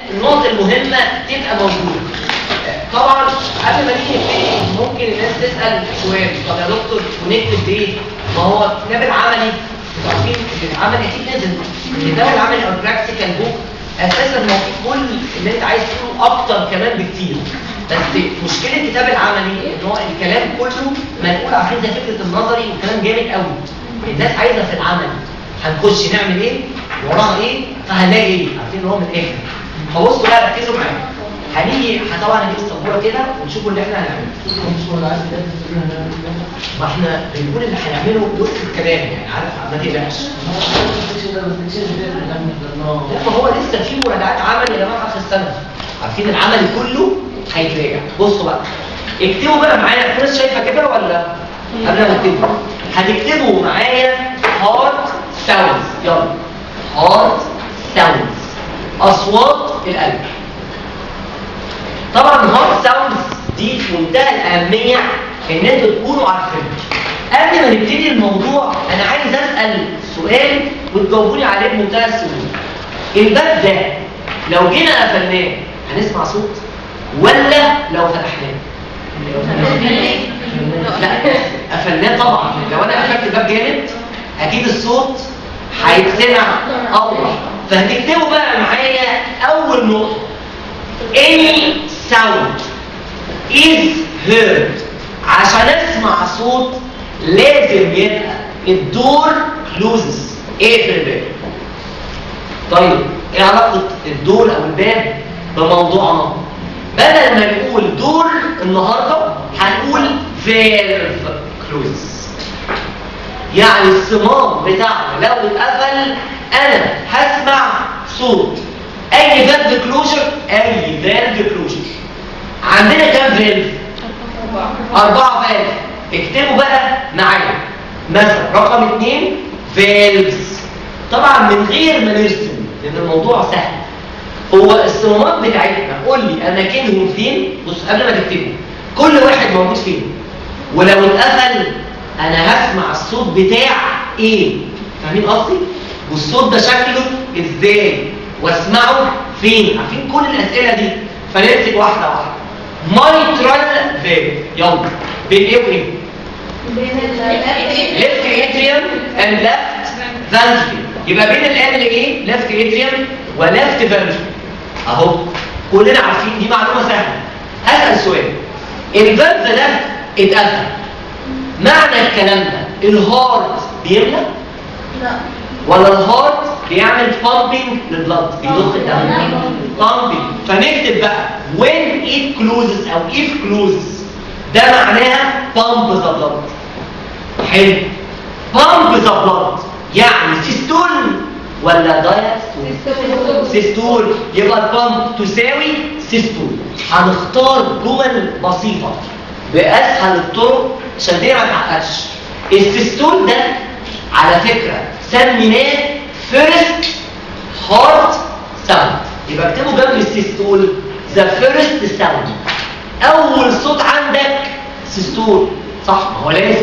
النقط المهمه تبقى موجوده طبعا قبل ما نيجي نبتدي ممكن الناس تسال سؤال طب يا دكتور ونكتب ايه؟ ما هو الكتاب العملي انتوا عارفين إن العملي اكيد نزل الكتاب العملي او البراكتيكال بوك اساسا ما فيه كل اللي انت عايز تقوله اكتر كمان بكتير بس مشكله الكتاب العملي ان هو الكلام كله منقول عارفين زي فكره النظري وكلام جامد قوي الناس عايزه في العمل هنخش نعمل ايه وراها ايه فهنلاقي ايه عارفين ان هو من الاخر فبصوا بقى ركزوا معايا هنيجي طبعا هنجيب السبوره كده ونشوفوا اللي احنا هنعمله ما احنا بنقول اللي هنعمله وسط الكلام يعني عارف ما تقلقش لا ما هو لسه في مراجعات عمل يا جماعه اخر السنه عارفين العمل كله هيتراجع بصوا بقى اكتبوا بقى معايا في ناس شايفه كده ولا قبل ما تكتبوا هتكتبوا معايا هارت ساوندز يلا هارت ساوندز اصوات القلب طبعا هارت ساوندز دي في منتهى الاهميه ان انتوا تكونوا عارفينها قبل ما نبتدي الموضوع انا عايز اسال سؤال وتجاوبوني عليه بمنتهى السهوله الباب ده لو جينا قفلناه هنسمع صوت ولا لو فتحناه لا قفلناه طبعا لو انا قفلت الباب جامد اكيد الصوت هيتسمع اوضح فهتكتبوا بقى معايا اول نقطه any sound is heard عشان اسمع صوت لازم يبقى الدور closes اقفل الباب طيب ايه علاقه الدور او الباب بموضوعنا بدل ما نقول دور النهارده هنقول فالف كلوز يعني الصمام بتاعنا لو اتقفل انا هسمع صوت اي فالف كلوجر اي فالف كلوجر عندنا كام فالف اربعه فالف اكتبوا بقى معايا مثلا رقم اثنين فالفز طبعا من غير ما نرسم لان الموضوع سهل هو الصمامات بتاعتنا قول لي اماكنهم فين بص قبل ما تكتبوا كل واحد موجود فين ولو اتقفل انا هسمع الصوت بتاع ايه فاهمين قصدي والصوت ده شكله ازاي واسمعه فين عارفين كل الاسئله دي فنمسك واحده واحده مايترال فيب يلا بين ايه وايه ليفت اتريوم اند ليفت فانتري يبقى بين الان ايه ليفت اتريوم وليفت فانتري اهو كلنا عارفين دي معلومه سهله هسال سؤال الفالف ده اتقفل معنى الكلام ده الهارت بيملى لا ولا الهارت بيعمل بامبنج للبلد بيضخ الدم بامبنج فنكتب بقى when it closes او if closes ده معناها pump the blood حلو pump the blood يعني سيستول ولا دايستول سيستول يبقى البامب تساوي سيستول هنختار جمل بسيطة بأسهل الطرق عشان دي ما تعقدش السيستول ده على فكرة سميناه فيرست هارت ساوند يبقى اكتبوا جنب السيستول ذا فيرست ساوند أول صوت عندك سيستول صح ما هو لازم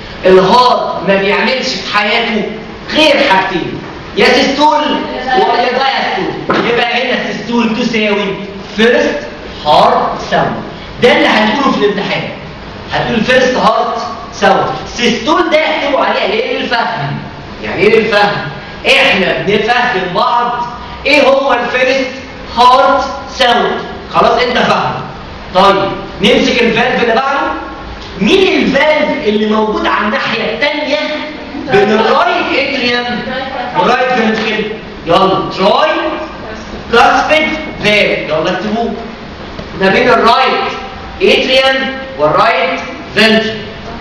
الهارت ما بيعملش في حياته غير حاجتين يا سيستول ويا دايستول يبقى هنا السيستول تساوي فيرست هارت ساوند ده اللي هتقوله في الامتحان هتقول فيرست هارت ساوند سيستول ده اكتبوا عليه ليه للفهم يعني ايه للفهم احنا بنفهم بعض ايه هو الفيرست هارت ساوند خلاص انت فاهم طيب نمسك الفالف اللي بعده مين الفالف اللي موجود على الناحيه الثانيه بين الرايت اتريوم والرايت فنتريكل يلا تراي كلاسبيد فالف يلا اكتبوه ما بين الرايت اتريوم والرايت فنتريكل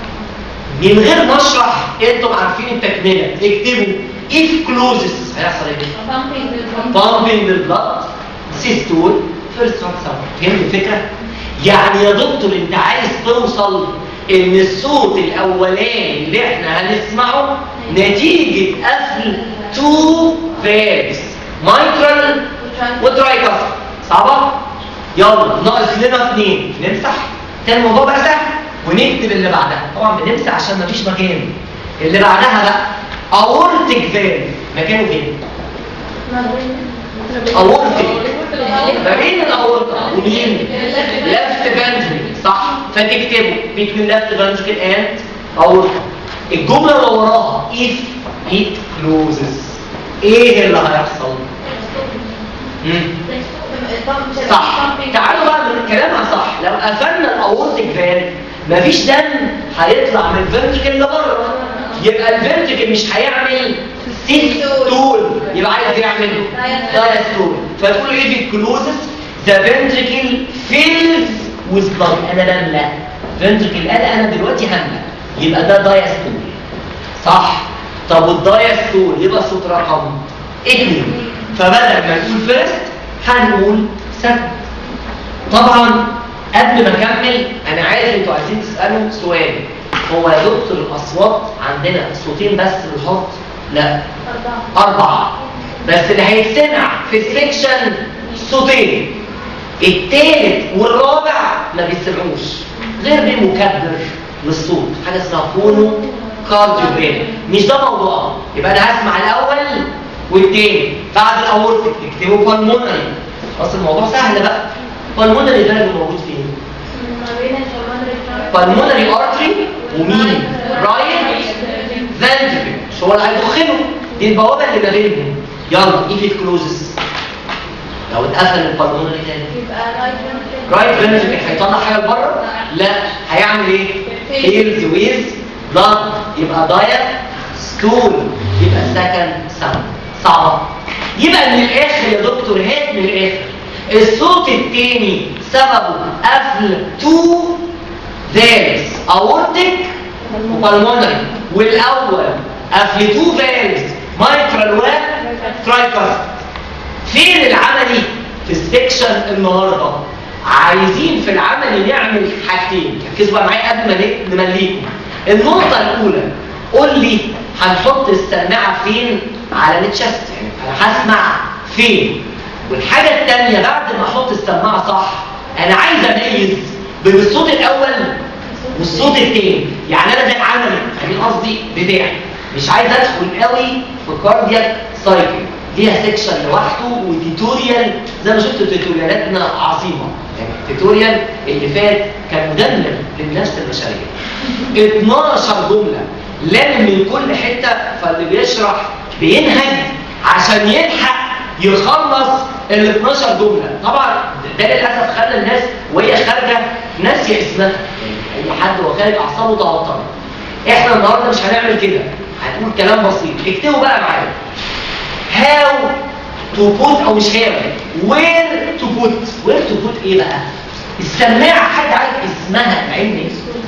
من غير ما اشرح انتم عارفين التكمله اكتبوا if closes هيحصل ايه؟ pumping the blood systole first heart sound فهمت الفكره؟ يعني يا دكتور انت عايز توصل ان الصوت الاولاني اللي احنا هنسمعه نتيجه قفل تو فالفز مايترال وترايكاس صعبه؟ يلا ناقص لنا اثنين نمسح كان الموضوع بقى سهل ونكتب اللي بعدها طبعا بنمسح عشان مفيش مكان اللي بعدها بقى اورتيك فالف مكانه فين؟ اورتيك ما بين الاورطه ومين لفت فنتريكل صح فتكتبه بين لفت فنتريكل اند اورطه الجمله اللي وراها if it closes ايه اللي هيحصل مم. صح تعالوا بقى من كلامها صح لو قفلنا الاورتيك فالف مفيش دم هيطلع من الفنتركل لبره يبقى الفنتركل مش هيعمل سيستول يبقى عايز يعمل دايستول فتقول ايه في الكلوزس ذا فنتركل فيلز ويز بلاد انا بملى فنتركل قال انا دلوقتي هملى يبقى ده دايستول صح طب والدايستول يبقى صوت رقم اتنين فبدل ما نقول فيرست هنقول سكند طبعا قبل ما اكمل انا عارف انتوا عايزين تسالوا سؤال هو يا دكتور الاصوات عندنا صوتين بس بنحط لا اربعه بس اللي هيتسمع في السكشن صوتين التالت والرابع ما بيسمعوش غير بمكبر للصوت حاجه اسمها فونو كارديوجرام مش ده موضوعنا يبقى انا هسمع الاول والتاني بعد الاورتيك تكتبوا بالمونري اصل الموضوع سهل بقى بالمونري ده اللي موجود فين بالمونري ارتري ومين رايت فنتريكل مش هو اللي هيدخله دي البوابه اللي ما بينهم يلا ايه في كلوزز لو اتقفل البالمونري تاني رايت فنتريكل هيطلع حاجه لبره لا هيعمل ايه هيلز ويز بلاد يبقى دايت ستول يبقى سكند ساوند صعبه يبقى من الاخر يا دكتور هات من الاخر الصوت التاني سببه قفل تو فالز اورتيك وبالمونري والاول قفل تو فالز مايترال واب ترايكاست فين العملي في السكشن النهارده عايزين في العمل نعمل حاجتين ركزوا بقى معايا قبل ما نمليكم النقطه الاولى قول لي هنحط السماعه فين على التشست يعني انا هسمع فين والحاجه الثانيه بعد ما احط السماعه صح انا عايز اميز بين الصوت الاول والصوت الثاني يعني انا ده عملي يعني قصدي بتاعي مش عايز ادخل قوي في كاردياك سايكل ليها سيكشن لوحده وتيتوريال زي ما شفتوا تيتوريالاتنا عظيمه يعني التيتوريال اللي فات كان مدمر للنفس البشريه 12 جمله لازم من كل حته فاللي بيشرح بينهج عشان يلحق يخلص ال 12 جمله طبعا ده للاسف خلى الناس وهي خارجه ناسيه اسمها يعني اي حد وهو خارج اعصابه توتر احنا النهارده مش هنعمل كده هتقول كلام بسيط اكتبوا بقى معايا هاو تو بوت او مش هاو وير تو بوت وير تو بوت ايه بقى السماعه حد عارف اسمها العلمي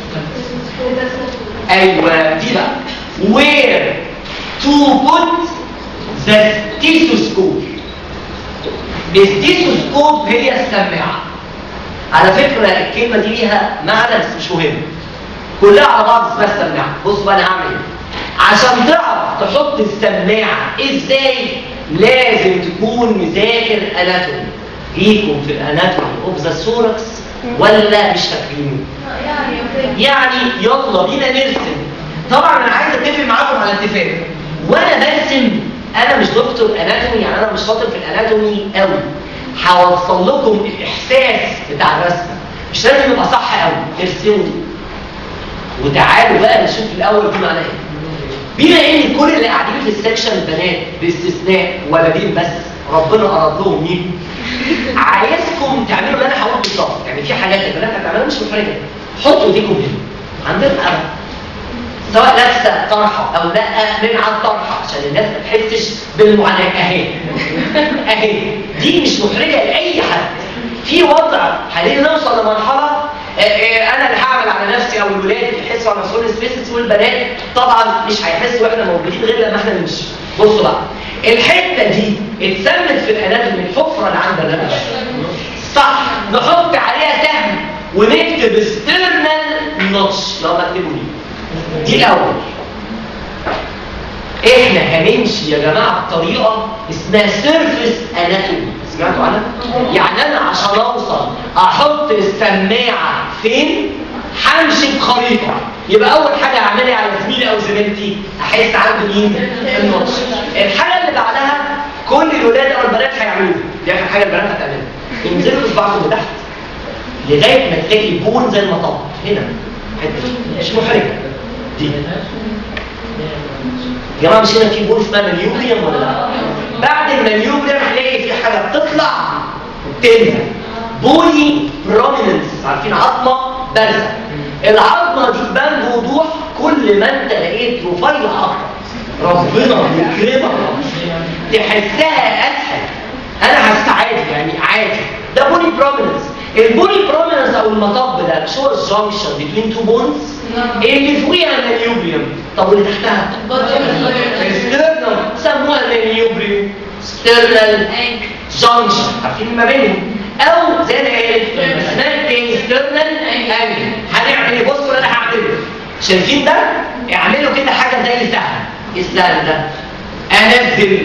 ايوه دي بقى وير تو بوت ذا ستيثوسكوب الستيثوسكوب هي السماعه على فكره الكلمه دي ليها معنى بس مش مهم كلها على بعض اسمها السماعه بصوا بقى انا هعمل ايه عشان تعرف تحط السماعه ازاي لازم تكون مذاكر اناتومي ليكم في الاناتومي اوف ذا سوركس ولا مش فاكرينه يعني يلا بينا نرسم طبعا انا عايز اتفق معاكم على اتفاق وانا برسم انا مش دكتور اناتومي يعني انا مش شاطر في الاناتومي قوي هوصل لكم الاحساس بتاع الرسمه مش لازم يبقى صح قوي ارسموا دي وتعالوا بقى نشوف الاول دي معناها ايه بما ان كل اللي قاعدين في السكشن بنات باستثناء ولدين بس ربنا اراد لهم يجوا عايزكم تعملوا اللي انا هقول بالظبط يعني في حاجات البنات هتعملها مش محرجه حطوا ايديكم هنا عندنا الأرض سواء لابسه طرحه او لا من على الطرحه عشان الناس ما تحسش بالمعاناه اهي اهي دي مش محرجه لاي حد في وضع هنيجي نوصل لمرحله آه، آه، انا اللي هعمل على نفسي او الولاد يحسوا على نفسهم سبيسز والبنات طبعا مش هيحسوا واحنا موجودين غير لما احنا نمشي بصوا بقى الحته دي اتسمت في الاناتومي الحفره اللي عند الرقبه صح نحط عليها سهم ونكتب ستيرنال نوتش لو ما تكتبوا دي دي الاول احنا هنمشي يا جماعه بطريقه اسمها سيرفيس اناتومي سمعتوا عنها يعني انا عشان اوصل احط السماعه فين همشي بخريطه يبقى اول حاجه اعملها على زميلي او زميلتي احس عنده مين النص الحاجه اللي بعدها كل الولاد او البنات هيعملوها دي اخر حاجه البنات هتعملها انزلوا اصبعكم لتحت لغايه ما تلاقي بون زي المطب هنا حته مش محرجه دي يا جماعه مش هنا في بون اسمها مليوبيوم ولا لا؟ بعد المليوبيوم هتلاقي في حاجه بتطلع وبتنزل بوني بروميننس عارفين عظمه بارزه العظمه دي تبان بوضوح كل ما انت لقيت رفيع اكتر ربنا يكرمك تحسها اسهل انا هستعادي يعني عادي ده بوني بروميننس البوني بروميننس او المطب ده شو الجنكشن بين تو بونز اللي فوقيها المليوبيوم طب واللي تحتها السترنم سموها المليوبيوم سترنال جنكشن عارفين ما بينهم او زي ما قالت اسمها تاني سترنال انجل هنعمل ايه بصوا انا هعمله شايفين ده اعملوا كده حاجه زي سهل ايه السهل ده انزل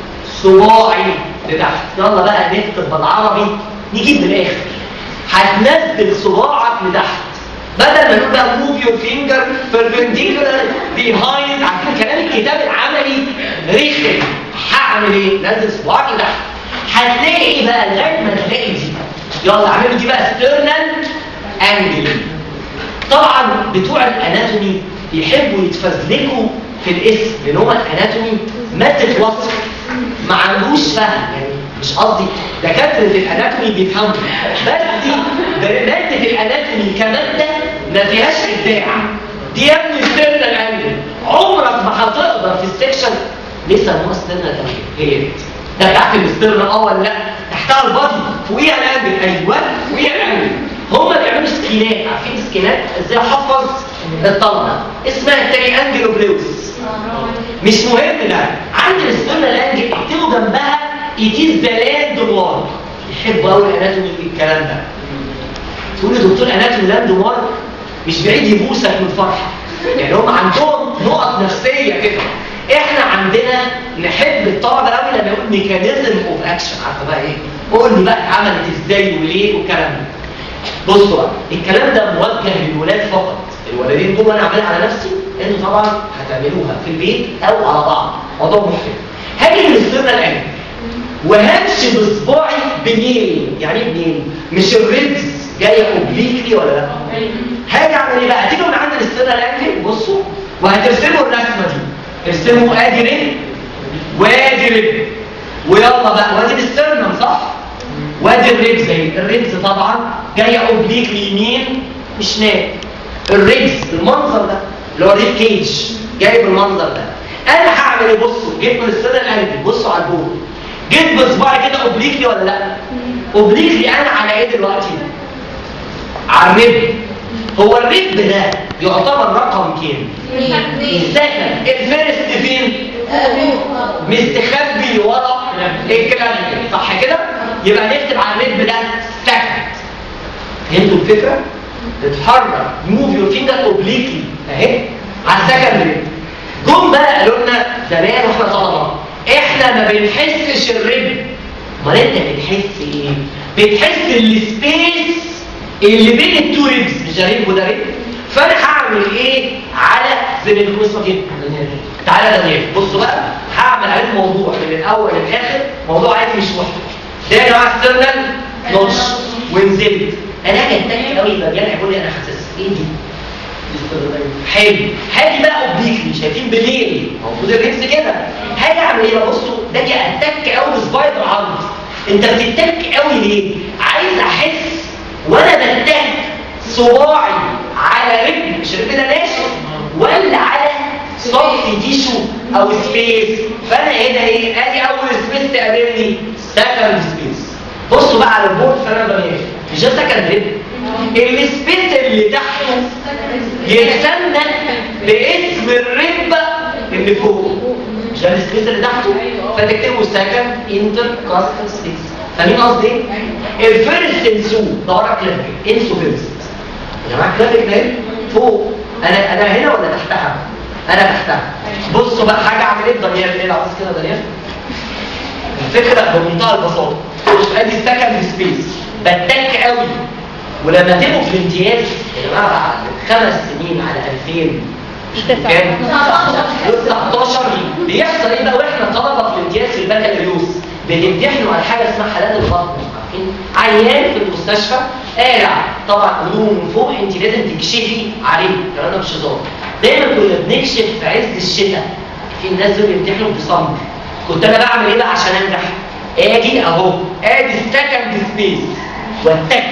صباعي لتحت يلا بقى نكتب بالعربي نجيب من الاخر هتنزل صباعك لتحت بدل ما نقول بقى موف يور فينجر بيربنديكولار بيهايند عارفين كلام الكتاب العملي رخم هعمل ايه؟ نزل صباعك لتحت هتلاقي ايه بقى لغايه ما تلاقي دي يلا اعملوا دي بقى ستيرنال انجل طبعا بتوع الاناتومي يحبوا يتفزلكوا في الاسم لان هو الاناتومي ماده وصف ما عندوش فهم يعني مش قصدي دكاتره الاناتومي بيفهموا بس دي ماده الاناتومي كماده ما فيهاش ابداع دي يا ابني ستيرنال انجل عمرك ما هتقدر في السكشن لسه هو ستيرنال انجل هي ده تحت الاسترنال اه ولا لا تحتها البادي فوقيها الانجل ايوه فوقيها الانجل هم بيعملوا سكينات عارفين سكينات ازاي احفظ الطلبه اسمها التاني انجل اوبليوس مش مهم ده عند الاسترنال انجل اكتبوا جنبها ايتيز ذا لاند مارك يحبوا قوي الاناتومي الكلام ده تقول لي دكتور اناتومي لاند مارك مش بعيد يبوسك من الفرحه يعني هم عندهم نقط نفسيه كده احنا عندنا نحب الطلبه قوي لما يقول ميكانيزم اوف اكشن عارفه بقى ايه قول لي بقى اتعملت ازاي وليه والكلام ده بصوا بقى الكلام ده موجه للولاد فقط الولدين دول انا اعملها على نفسي انتوا طبعا هتعملوها في البيت او على بعض موضوع مختلف هاجي للسنه الان وهمشي بصباعي بميل يعني ايه بميل مش الريدز جايه اوبليكلي ولا لا هاجي اعمل ايه بقى هتيجوا من عند السنه الان بصوا وهترسموا الرسمه دي ارسموا ادي رجل وادي رجل ويلا بقى وادي الاسترنم صح وادي الرجز اهي الرجز طبعا جايه اوبليك يمين وشمال الرجز بالمنظر ده اللي هو الريب كيج جاي بالمنظر ده انا هعمل ايه بصوا جيت من السنه القلبي بصوا على البول جيت بصباعي كده اوبليكلي ولا لا اوبليكلي انا على ايه دلوقتي على الرب هو الرب ده يعتبر رقم كام السكند الفيرست فين مستخبي ورا الكلام صح كده يبقى نكتب على الرب ده سكند فهمتوا الفكره تتحرك موف يور فينجر اوبليكلي اهي على السكند ريب جم بقى قالوا لنا زمان واحنا طلبه احنا ما بنحسش الرب امال انت بتحس ايه بتحس السبيس اللي بين التو ريبس مش ده ريب وده ريب فانا هعمل ايه على زي ما بيكون اسمه كده تعالى يا دانيال بصوا بقى هعمل عليه موضوع من الاول للاخر موضوع عادي مش محتوى ده يا جماعه ستيرنال نص ونزلت انا هاجي اتك قوي يبقى جاي يقول لي انا حاسس ايه دي حلو هاجي بقى اوبليكلي شايفين بالليل المفروض الريبس كده هاجي اعمل ايه بقى بصوا ده اجي اتك قوي بصباعي بالعرض انت بتتك قوي ليه عايز احس وانا بتك صباعي على رجل مش الرجل ده ناشف ولا على سوفت تيشو او سبيس فانا هنا ايه ادي اول سبيس تقابلني سكند سبيس بصوا بقى على البورد فانا بميل مش ده سكند ريب السبيس اللي تحته يتسمى باسم الرب اللي فوق مش ده السبيس اللي تحته فتكتبوا سكند انتر كاستر سبيس فاهمين قصدي ايه؟ الفيرست انسو ده ورا كلافيك انسو فيرست يا جماعه كلافيك ده فوق انا انا هنا ولا تحتها؟ انا تحتها بصوا بقى حاجه اعمل ايه دانيال ايه العصا كده دانيال الفكره بمنتهى البساطه بص ادي السكند سبيس بتك قوي ولما تبقوا في الامتياز يا جماعه بعد خمس سنين على 2000 كام؟ 19 بيحصل ايه بقى واحنا طلبه في الامتياز في البكالوريوس بنمتحنه على حاجه اسمها حالات البطن عارفين عيان في المستشفى قالع طبعا هدومه من فوق انت لازم تكشفي عليه الكلام ده مش هزار دايما كنا بنكشف في عز الشتاء في الناس دول بيمتحنوا في ديسمبر كنت انا بعمل ايه بقى عشان انجح اجي اهو ادي السكند سبيس والتك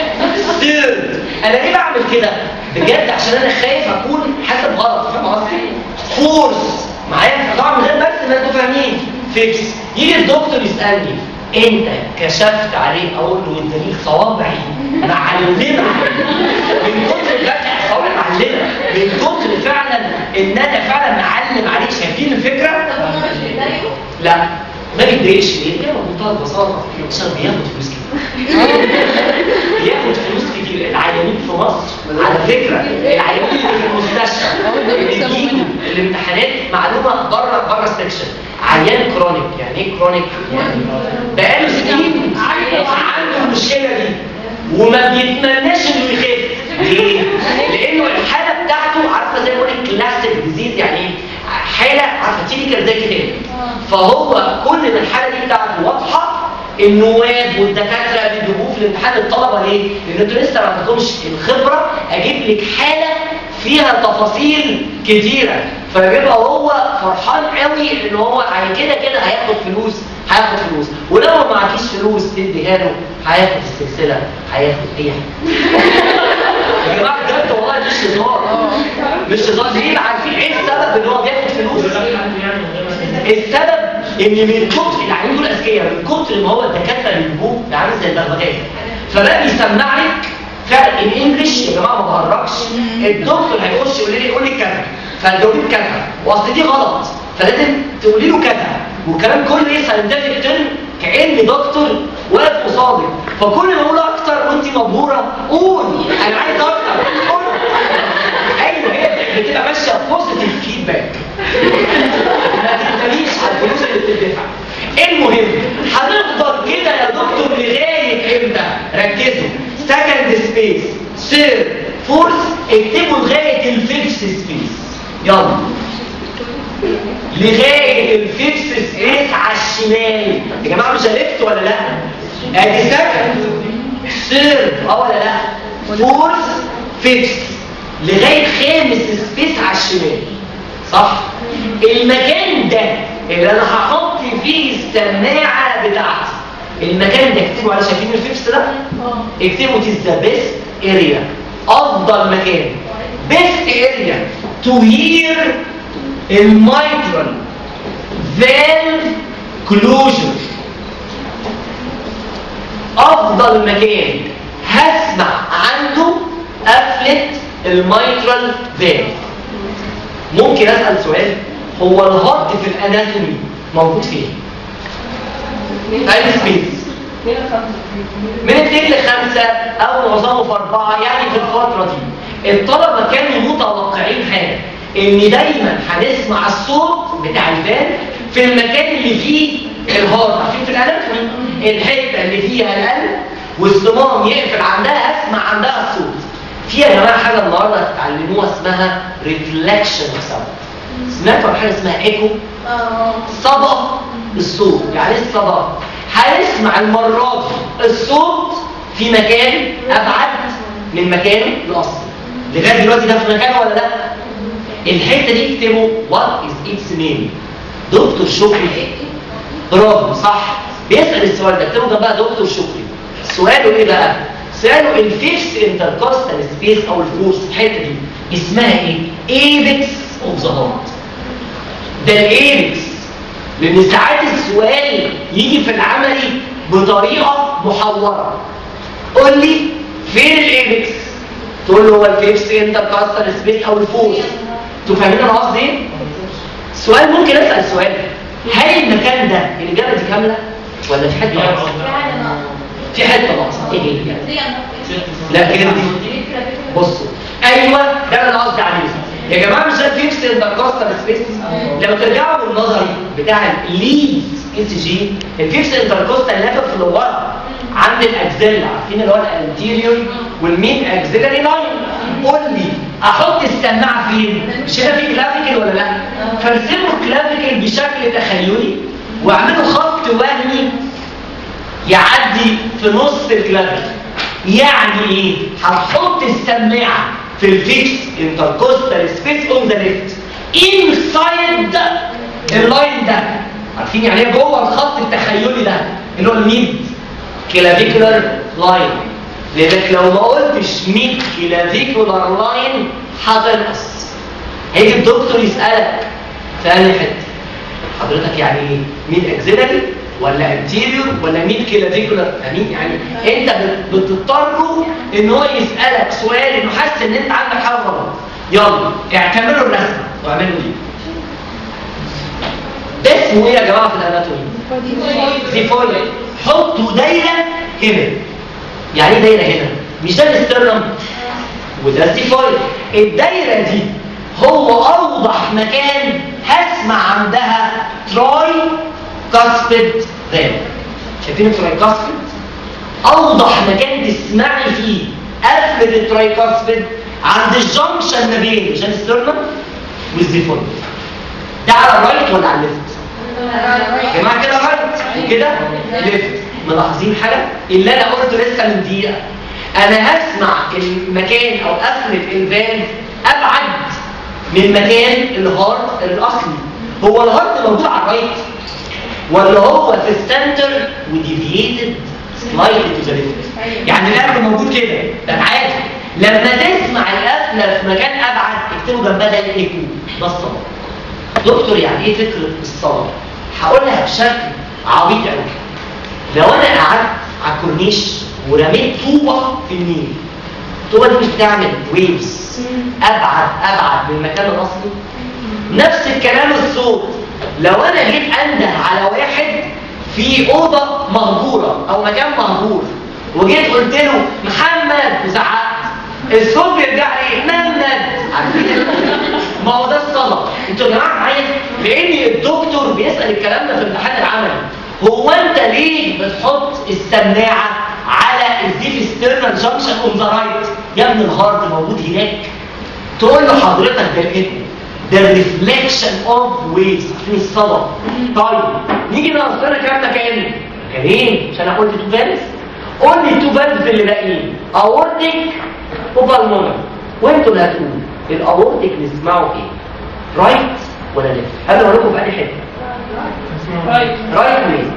ثيرد انا ليه بعمل كده بجد عشان انا خايف اكون حاسب غلط فاهم قصدي فورس معايا طبعا من غير بس ما انتوا فاهمين فيكس يجي الدكتور يسالني انت كشفت عليه اقول له انت ليك صوابعي معلمه من كتر الفتح صوابعي معلمه من كتر فعلا ان انا فعلا معلم عليه شايفين الفكره؟ لا ما بيتضايقش ليه؟ ليه بمنتهى البساطه عشان بياخد فلوس كتير بياخد فلوس كتير العيانين في مصر على فكره العيانين اللي في المستشفى اللي بيجوا الامتحانات معلومه بره بره السكشن عيان كرونيك يعني ايه كرونيك؟ يعني بقاله سنين عنده المشكله دي وما بيتمناش انه يخف ليه؟ لانه الحاله بتاعته عارفه زي ما بقول كلاسيك ديزيز يعني حاله عارفه تيبيكال زي كده فهو كل ما الحاله دي بتاعته واضحه النواب والدكاتره بيجيبوه في الامتحان الطلبه ليه؟ لان انتوا لسه ما عندكمش الخبره اجيب لك حاله فيها تفاصيل كتيره فبيبقى هو فرحان قوي ان هو يعني كده كده هياخد فلوس هياخد فلوس ولو ما معكيش فلوس تديها له هياخد السلسله هياخد اي حاجه يا جماعه بجد والله مش هزار مش هزار ليه عارفين ايه السبب ان هو بياخد فلوس السبب ان من كتر العيانين دول اذكياء من كتر ما هو الدكاتره بيجيبوه ده عامل زي البغبغان فبقى بيسمع لك فعلا الانجليش يا جماعه ما بهرجش الدكتور هيخش يقول لي يقول لي كذا فالجوابين كذا واصل دي غلط فلازم تقولي له كذا والكلام كله ايه ساينتفك ترم كاني دكتور واقف قصادي فكل ما اقول اكتر وانت مبهوره قول انا عايز اكتر قول ايوه هي بتبقى ماشيه بوزيتيف فيدباك ما تستنيش على الفلوس اللي بتدفع المهم هنفضل كده يا دكتور لغايه امتى ركزوا سكند سبيس ثيرد فورث اكتبوا لغايه الفيفث سبيس يلا لغايه الفيفث سبيس على الشمال يا جماعه مش عرفتوا ولا لا ادي سكند ثيرد اه ولا لا فورث فيفث لغايه خامس سبيس على الشمال صح المكان ده اللي انا هحط فيه السماعه بتاعتي المكان ده اكتبوا على شايفين الفيفس ده اكتبوا تيز ذا بيست اريا افضل مكان بيست اريا تو هير المايترال فالف كلوجر افضل مكان هسمع عنده قفله المايترال فالف ممكن اسال سؤال هو الهارت في الاناتومي موجود فين اي سبيس من 2 ل 5 او معظمه في 4 يعني في الفتره دي الطلبه كانوا متوقعين حاجه ان دايما هنسمع الصوت بتاع الفان في المكان اللي فيه الهارت عارفين في الاناتومي الحته اللي فيها القلب والصمام يقفل عندها اسمع عندها الصوت في يا جماعه حاجه النهارده هتتعلموها اسمها ريفلكشن اوف ساوند سمعتوا عن حاجه اسمها ايكو صدى الصوت يعني ايه الصدى هنسمع المره دي الصوت في مكان ابعد من مكانه الاصلي لغايه دلوقتي ده في مكانه ولا لا الحته دي اكتبوا وات از اتس نيم دكتور شكري برافو صح بيسال السؤال ده اكتبوا جنبها دكتور شكري سؤاله ايه بقى سألوا الفيفث انتركوستال سبيس او الفورس الحته دي اسمها ايه؟ ايبكس اوف ذا هارت ده الايبكس لان ساعات السؤال يجي في العملي بطريقه محوره قول لي فين الايبكس؟ تقول له هو الفيفث انتركوستال سبيس او الفورس انتوا فاهمين انا قصدي ايه؟ السؤال ممكن اسال سؤال هل المكان ده الاجابه دي كامله ولا في حد ناقص؟ في حته ناقصه ايه هي؟ لا كده دي بصوا ايوه ده اللي انا قصدي عليه يا جماعه مش ده الفيكس انتركوستال سبيس لو ترجعوا للنظري بتاع الليد اس جي الفيكس انتركوستال لافف اللي ورا عند الاكزيلا عارفين اللي هو الانتيريور والمين اكزيلاري لاين قول لي احط السماعه فين مش هنا في كلافيكل ولا لا فارسموا الكلافيكل بشكل تخيلي واعملوا خط ضغط وهمي يعدي في نص الكلافيكل يعني ايه هتحط السماعه في الفيكس انتركوستال سبيس اون ذا ليفت انسايد اللاين ده عارفين يعني ايه جوه الخط التخيلي ده اللي هو الميد كلافيكولار لاين لانك لو ما قلتش ميد كلافيكولار لاين هتنقص هيجي الدكتور يسالك في انهي حته حضرتك يعني ايه ميد اكزيلري ولا انتيريور ولا ميد كلافيكولار امين يعني انت بتضطر ان هو يسالك سؤال انه حاسس ان انت عندك حاجه غلط يلا اعتبروا الرسمه واعملوا ايه ده اسمه ايه يا جماعه في الاناتومي زيفويد حطوا دايره هنا يعني ايه دايره هنا مش ده الاسترنم وده الزيفويد الدايره دي هو اوضح مكان هسمع عندها تراي كاسبد فالف شايفين التراي كاسبد اوضح مكان تسمعي فيه قفل التراي كاسبد عند الجنكشن ما بين الجنسترنم والزيفويد ده على الرايت ولا على الليفت يا جماعه كده رايت وكده ليفت ملاحظين حاجه اللي انا قلته لسه من دقيقه انا هسمع المكان او قفله الفالف ابعد من مكان الهارت الاصلي هو الهارت موجود على الرايت ولا هو في السنتر وديفييتد سلايدلي تو ذا ليفت يعني القلب موجود كده ده عادي لما تسمع القفله في مكان ابعد اكتبوا جنبها ده الايكو ده الصلاه دكتور يعني ايه فكره الصلاه هقولها بشكل عبيط قوي لو انا قعدت على الكورنيش ورميت طوبه في النيل الطوبه دي مش بتعمل ويفز ابعد ابعد من المكان الاصلي نفس الكلام الصوت لو انا جيت انده على واحد في اوضه مهجوره او مكان مهجور وجيت قلت له محمد وزعقت الصوت بيرجع لي محمد عارفين ما هو ده الصلاه انتوا يا جماعه معايا لان الدكتور بيسال الكلام ده في الامتحان العملي هو انت ليه بتحط السماعه على الديف ستيرنال جانكشن اون ذا رايت يا ابن الهارت موجود هناك تقول له حضرتك ده الايه ده الريفليكشن اوف ويز في الصلاه طيب نيجي نقص لنا كام مكان مكانين عشان انا قلت تو فالز قول لي التو فالز اللي باقيين اورتيك وبالمونر وانتوا اللي هتقولوا الاورتيك نسمعه ايه رايت ولا ليفت هذا اقول لكم في اي حته رايت رايت وين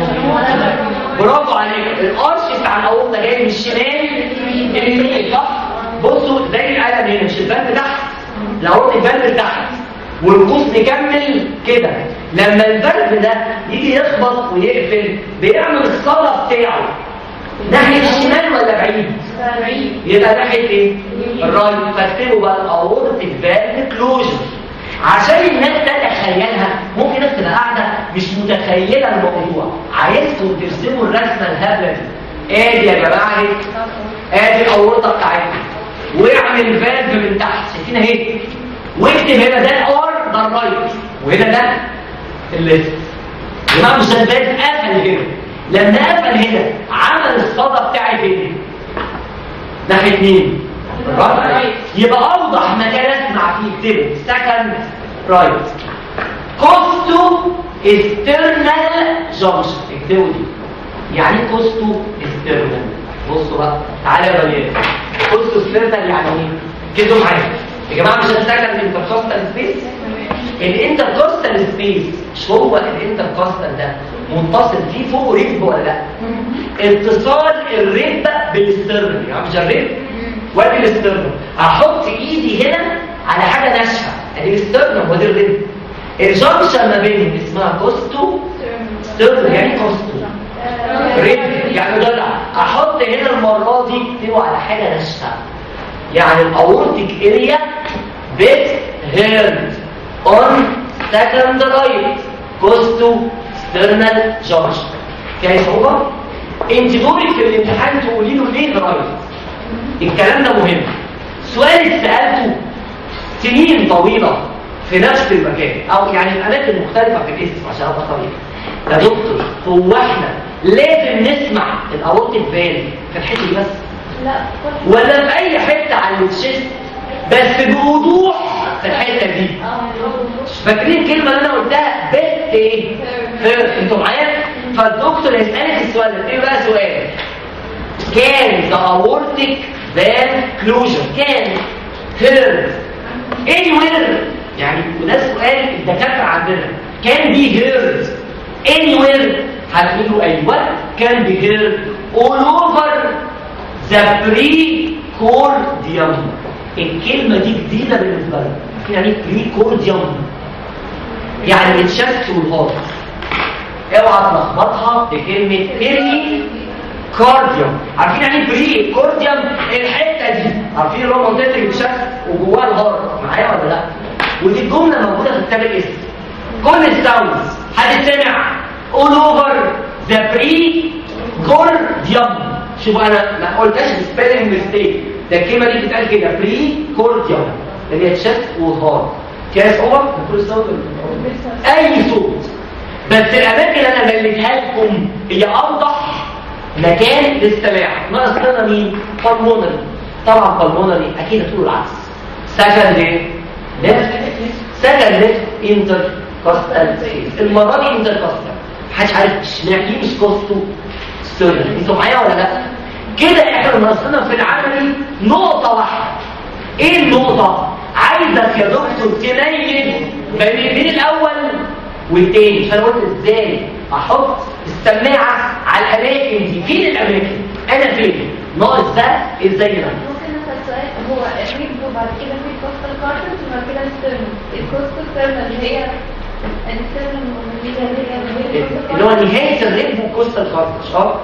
برافو عليك الارش بتاع الاورطه جاي من الشمال اليمين صح بصوا زي القلم هنا مش البند تحت الاورطه البند تحت والقوس مكمل كده لما البند ده يجي يخبط ويقفل بيعمل الصدى بتاعه ناحيه الشمال ولا بعيد بعيد يبقى ناحيه ايه الرايت فاكتبوا بقى الاورتيك فالف كلوجر عشان الناس تتخيلها ممكن ناس تبقى قاعده مش متخيله الموضوع عايزكم ترسموا الرسمه الهبله دي ادي يا جماعه اهي ادي الاورطه بتاعتنا واعمل فالف من تحت شايفين اهي واكتب هنا ده الار ده الرايت وهنا ده الليفت يا جماعه مش ده الفالف قفل هنا لما قفل هنا عمل الصدى بتاعي فين ناحيه مين رايت يبقى اوضح مكان اسمع فيه اكتبه سكند رايت كوستو استرنال جانكشن اكتبوا دي يعني ايه كوستو استرنال بصوا بقى تعالى يا بنات كوستو استرنال يعني ايه كده معايا يا جماعه مش هنستخدم الانتركوستال سبيس الانتركوستال سبيس مش هو الانتركوستال ده متصل فيه فوق ريب ولا لا اتصال الريب بالاسترنال يعني مش الريب وادي الاسترنال هحط ايدي هنا على حاجه ناشفه ادي الاسترنال وادي الريب الجنكشن ما بينهم اسمها كوستو سترنال يعني كوستو ريب يعني ضلع احط هنا المره دي اكتبه على حاجه ناشفه يعني الاورتيك اريا بيت هيرد اون سكند رايت كوستو سترنال جانكشن فيها صعوبه انت دورك في الامتحان تقولي له ليه رايت الكلام ده مهم سؤال اتسالته سنين طويله في نفس المكان او يعني في اماكن مختلفه في الاسم عشان ابقى طريق يا دكتور هو احنا لازم نسمع الاورتيك فالف في الحته دي بس لا ولا في اي حته على الشيست بس بوضوح في الحته دي فاكرين الكلمه اللي انا قلتها بيت ايه فيرست انتوا معايا فالدكتور هيسالك السؤال ده ايه بقى سؤال كان the aortic valve closure كان heard anywhere يعني وده سؤال الدكاتره عندنا كان بي heard anywhere هتقولوا ايوه كان بي heard all over the precordium الكلمه دي جديده بالنسبه لنا يعني precordium يعني الشست والهارت اوعى تلخبطها بكلمه بيري كارديوم عارفين يعني ايه بري كارديوم الحته دي عارفين اللي هو منطقه الشست وجواها الهارت معايا ولا لا ودي الجمله موجوده في كتاب الاسم كل الساوندز حد سمع all over the precordium شوفوا انا ما قلتش سبيلنج ميستيك ده الكلمه دي بتتقال كده precordium اللي هي الشست والهارت كاس اوفر كل صوت اي صوت بس الاماكن اللي انا مليتها لكم هي اوضح مكان للسماع ناقص لنا مين بالمونري طبعا بالمونري اكيد هتقول العكس سكند ايه ليفت سكند ليفت انتر كوستال المره دي انتر كوستال محدش عارف اشمعنى ليه مش كوستو ستيرن انتوا معايا ولا لا كده احنا ناقصنا في العملي نقطه واحده ايه النقطه عايزك يا دكتور تميز بين بين الاول والتاني فانا قلت ازاي احط السماعه على الاماكن دي فين الاماكن انا فين ناقص بقى ازاي ده ممكن نسأل سؤال هو الريب وبعد كده في كوستال كارتنز وبعد كده السترن الكوستال سترن اللي هي السترن اللي هي اللي هو نهايه الريب والكوستال كارتش اه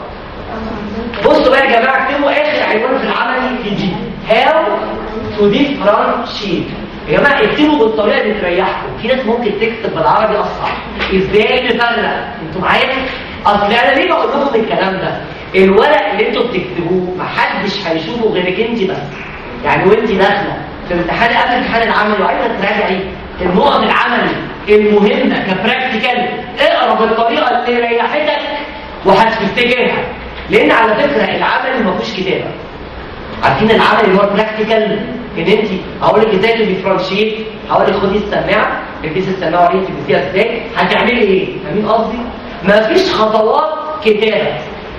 بصوا بقى يا جماعه اكتبوا اخر عنوان في العملي في دي هاو تو ديفرنشيت يا جماعه اكتبوا بالطريقه اللي تريحكم في ناس ممكن تكتب بالعربي اصعب ازاي نفرق انتوا معايا اصل انا ليه بقول لكم الكلام ده الورق اللي انتوا بتكتبوه محدش هيشوفه غيرك انت بس يعني وانت داخله في امتحان قبل امتحان العملي وعايزه تراجعي النقط العملي المهمه كبراكتيكال اقرا بالطريقه اللي ريحتك وهتفتكرها لان على فكره العمل ما فيهوش كتابه عارفين العمل اللي هو براكتيكال ان انت هقول لك ازاي تديفرنشيت هقول لك خدي السماعه البسي السماعه وريني تلبسيها ازاي هتعملي ايه فاهمين قصدي مفيش خطوات كتابه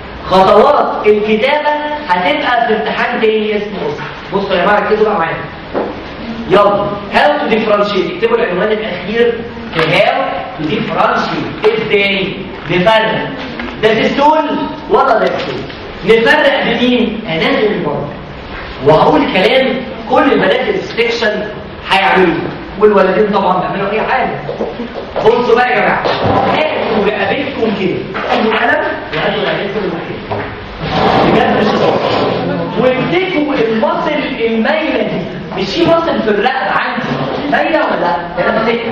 خطوات الكتابه هتبقى في امتحان تاني اسمه بصوا يا جماعه ركزوا بقى معايا يلا هاو تو ديفرنشيت اكتبوا العنوان الاخير في هاو تو ديفرنشيت ازاي نفرق ده تستول ولا ده تستول نفرق بمين انازل المرض وهقول كلام كل بنات السكشن هيعملوه والولدين طبعا بيعملوا اي حاجه بصوا بقى يا جماعه هاتوا رقبتكم كده خدوا قلم وهاتوا رقبتكم المكان بجد مش هزار وامسكوا المصل المايله دي مش في مصل في الرقبه عندي مايله ولا لا؟ ده انا ماسكها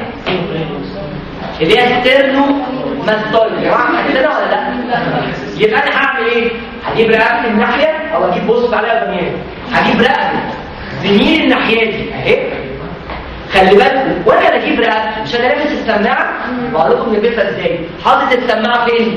اللي هي ستيرنو ماستويد يا جماعه حددنا ولا لا؟ يبقى انا هعمل ايه؟ هجيب رقبتي الناحيه او اجيب بص عليها زميل هجيب رقبتي زميل الناحيه دي اهي خلي بالكم وانا بجيب رقبتي مش انا لابس السماعه بقول لكم نلبسها ازاي حاطط السماعه فين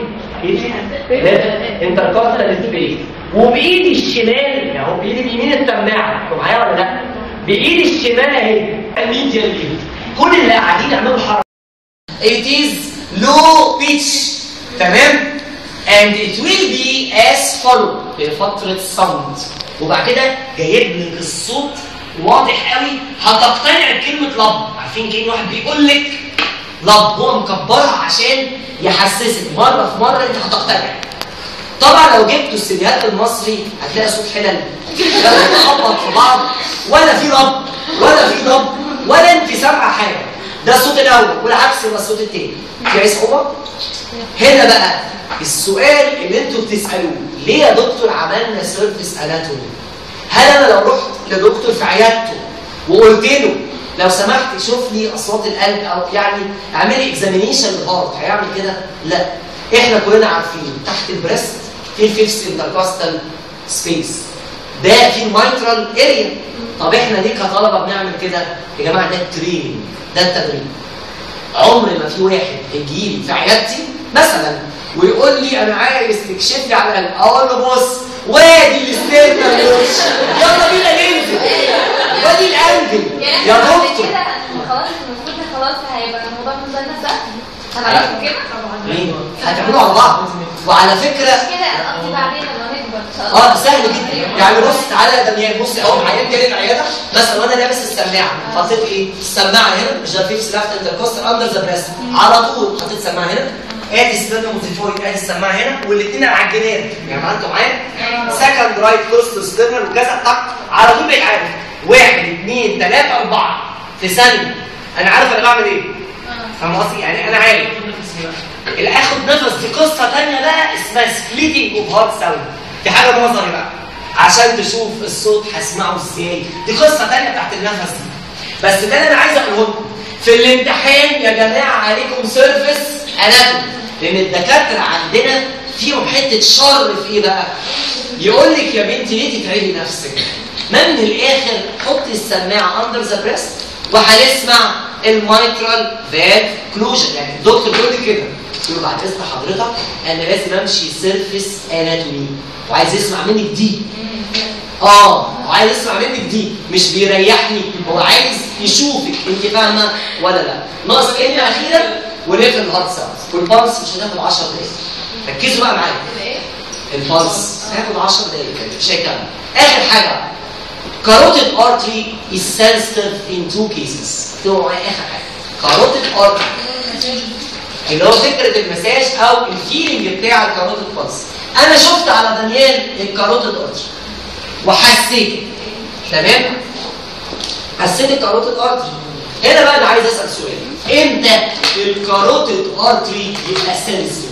انتركوستال سبيس وبايدي الشمال يعني هو بايدي اليمين السماعه انتوا معايا ولا لا بايدي الشمال اهي الميديا ليد كل اللي قاعدين يعملوا حركه it is low pitch تمام and it will be as follow في فترة صمت وبعد كده جايب لك الصوت واضح قوي هتقتنع بكلمة لب عارفين كأن واحد بيقول لك لب هو مكبرها عشان يحسسك مرة في مرة انت هتقتنع طبعا لو جبتوا السيديهات المصري هتلاقي صوت حلل لا بيتخبط في بعض ولا في لب ولا في ضب ولا انت سامعه حاجه ده الصوت الاول والعكس يبقى الصوت التاني في اي صعوبه هنا بقى السؤال اللي انتوا بتسالوه ليه يا دكتور عملنا سيرفيس اناتومي هل انا لو رحت لدكتور في عيادته وقلت له لو سمحت شوف لي اصوات القلب او يعني اعملي اكزامينيشن للهارت هيعمل كده لا احنا كلنا عارفين تحت البريست في الفيفث انتركوستال سبيس ده في المايترال اريا طب احنا ليه كطلبه بنعمل كده يا جماعه ده التريننج ده التدريب عمر ما في واحد هيجي لي في عيادتي مثلا ويقول لي انا عايز تكشف لي على القلب اقول له بص وادي الاستيرنا يلا بينا ننزل وادي الانجل يعني يا احنا بعد دكتور كده خلاص المفروض خلاص هيبقى الموضوع مزنة سهل هنعمل كده مين؟ هتعملوا على بعض وعلى فكره كده قصدي بعدين لما نكبر ان شاء الله اه سهل جدا يعني بص تعالى يا دميان بص اهو عيان جالي العياده مثلا وانا لابس السماعه حطيت ايه؟ السماعه هنا مش ده فيكس لافت انتركوستر اندر ذا بريست على طول حطيت سماعه هنا ادي ستيرنو موتيفويد ادي السماعه هنا والاثنين على الجناب يا جماعه انتوا معايا؟ سكند رايت كوست ستيرنال وكذا طق على طول بقيت عارف واحد اثنين ثلاثه اربعه في ثانيه انا عارف انا بعمل ايه فاهم قصدي؟ يعني انا عارف الاخد نفس دي قصه ثانيه بقى اسمها سبليتنج اوف هارت ساوند دي حاجه نظري بقى عشان تشوف الصوت هسمعه ازاي دي قصه ثانيه بتاعت النفس دي بس ده اللي انا عايز اقوله لكم في الامتحان يا جماعه عليكم سيرفيس اناتومي لان الدكاتره عندنا فيهم حته شر في ايه بقى؟ يقول لك يا بنتي ليه تتعبي نفسك؟ ما من الاخر حطي السماعه اندر ذا بريست وهنسمع المايترال فالف كلوجن يعني الدكتور بيقول لي كده يقول بعد اذن حضرتك انا لازم امشي سيرفيس اناتومي وعايز يسمع منك دي اه وعايز يسمع منك دي مش بيريحني هو عايز يشوفك انت فاهمه ولا لا ناقص كلمه اخيره ونقفل الهارت ساوندز والبلس مش هتاخد 10 دقايق ركزوا بقى معايا ايه البلس هياخد 10 دقايق كده مش هيكمل اخر حاجه carotid artery is sensitive in two cases اكتبوا معايا اخر حاجه carotid artery اللي هو فكره المساج او الفيلنج بتاع الكاروتيد بلس انا شفت على دانيال الكاروتيد ارتري وحسيت تمام حسيت الكاروتيد ارتري هنا بقى انا عايز اسال سؤال امتى الكاروتيد ارتري يبقى سنسيتيف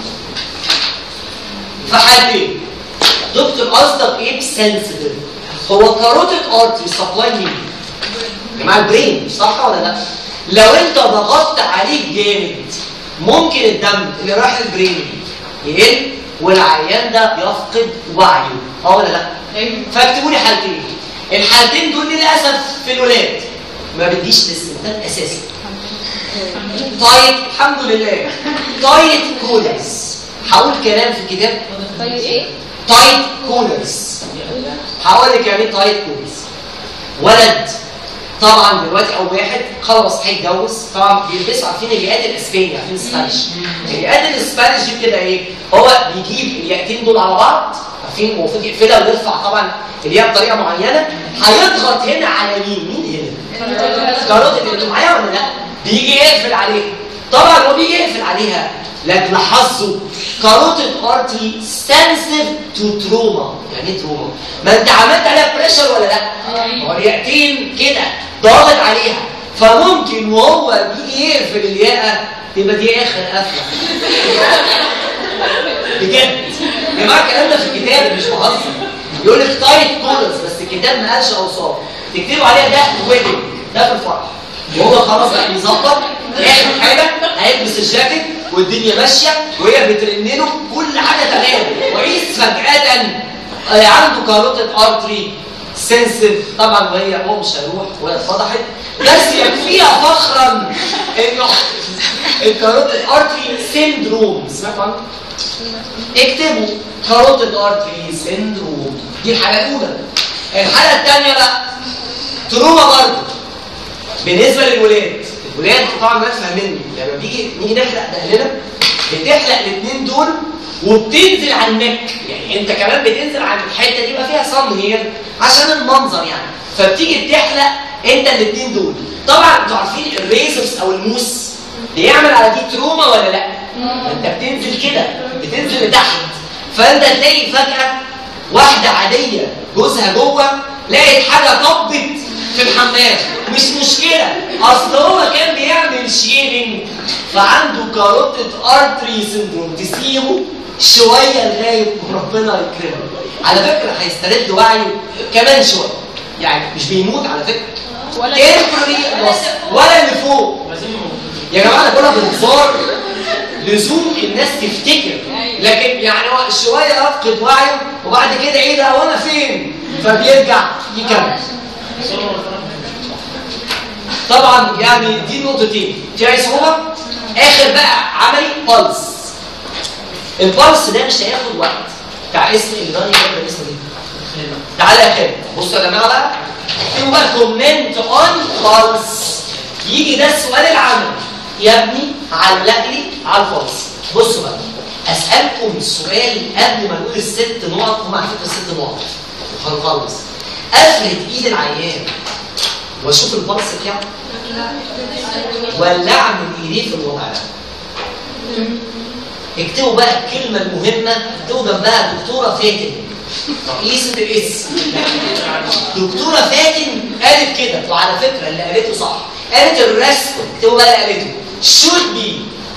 في حالتين دكتور قصدك ايه بسنسيتيف هو كاروتيد ارتري سبلاي مين يا جماعه البرين صح ولا لا لو انت ضغطت عليه جامد ممكن الدم اللي رايح البرين يقل والعيان ده يفقد وعيه اه ولا لا فاكتبوا لي حالتين الحالتين دول للاسف في الولاد ما بديش للستات اساسا طيب الحمد لله تايت كولرز هقول كلام في الكتاب طيب ايه تايت كولرز هقول لك يعني ايه تايت كولرز ولد طبعا دلوقتي او واحد خلاص هيتجوز طبعا بيلبسوا عارفين الياقات الاسباني عارفين الاسبانيش الياقات الاسبانيش دي بتبقى ايه؟ هو بيجيب الياقتين دول على بعض عارفين هو المفروض يقفلها ويرفع طبعا الياء بطريقه معينه هيضغط هنا على مين؟ مين هنا؟ كاروتيد انتوا معايا ولا لا؟ بيجي يقفل عليها طبعا هو بيجي يقفل عليها لكن لاحظوا كاروتيد ارتري سنسيف تو تروما يعني ايه تروما؟ ما انت عملت عليها بريشر ولا لا؟ هو الياقتين كده ضاغط عليها فممكن وهو بيجي يقفل الياقه تبقى دي اخر قفله بجد يا جماعه الكلام ده في الكتاب مش بهزر يقول لك تايت كولرز بس الكتاب ما قالش اوصاف تكتبوا عليها ده ويدنج ده في الفرح وهو خلاص بقى بيظبط اخر حاجه هيلبس الجاكيت والدنيا ماشيه وهي بترنله كل حاجه تمام وقيس فجاه آه، عنده كاروتيد ارتري سنسيف طبعا وهي هو مش هيروح وهي اتفضحت بس يكفيها فخرا انه الكاروتيد ارتري سيندروم سمعتوا عنه؟ اكتبوا كاروتيد ارتري سيندروم دي الحاله الاولى الحاله الثانيه بقى تروما برضه بالنسبه للولاد الولاد طبعا ما فاهميني لما بيجي نيجي نحلق دقننا بتحلق الاثنين دول وبتنزل على النك يعني انت كمان بتنزل على الحته دي يبقى فيها صم هي عشان المنظر يعني فبتيجي بتحلق انت الاثنين دول طبعا انتوا عارفين الريزرز او الموس بيعمل على دي تروما ولا لا؟ انت بتنزل كده بتنزل لتحت فانت تلاقي فجاه واحده عاديه جوزها جوه لقيت حاجه طبت في الحمام مش مشكله اصل هو كان بيعمل شيرنج فعنده كاروتيد ارتري سندروم تسيبه شويه لغايه ما ربنا يكرمه على فكره هيسترد وعيه كمان شويه يعني مش بيموت على فكره ولا temporary loss. ولا اللي فوق يا جماعه انا بقولها بانتظار لزوم الناس تفتكر لكن يعني هو شويه يفقد وعيه وبعد كده ايه ده هو انا فين فبيرجع يكمل طبعا يعني دي نقطتين في اي صعوبه اخر بقى عملي بلس البلس ده مش هياخد وقت بتاع اسم اللي ده يقدر اسمه ايه تعالى يا خالد بصوا يا جماعه بقى اكتبوا بقى كومنت اون بلس يجي ده السؤال العملي يا ابني علق لي على الفرص بصوا بقى اسالكم سؤال قبل ما نقول الست نقط هم عارفين الست نقط هنخلص افرد ايد العيان واشوف البلس بتاعه ولا اعمل ايديه في الوضع ده اكتبوا بقى الكلمة المهمة اكتبوا جنبها دكتورة فاتن رئيسة الاسم دكتورة فاتن قالت كده وعلى فكرة اللي قالته صح قالت الرسم اكتبوا بقى اللي قالته should be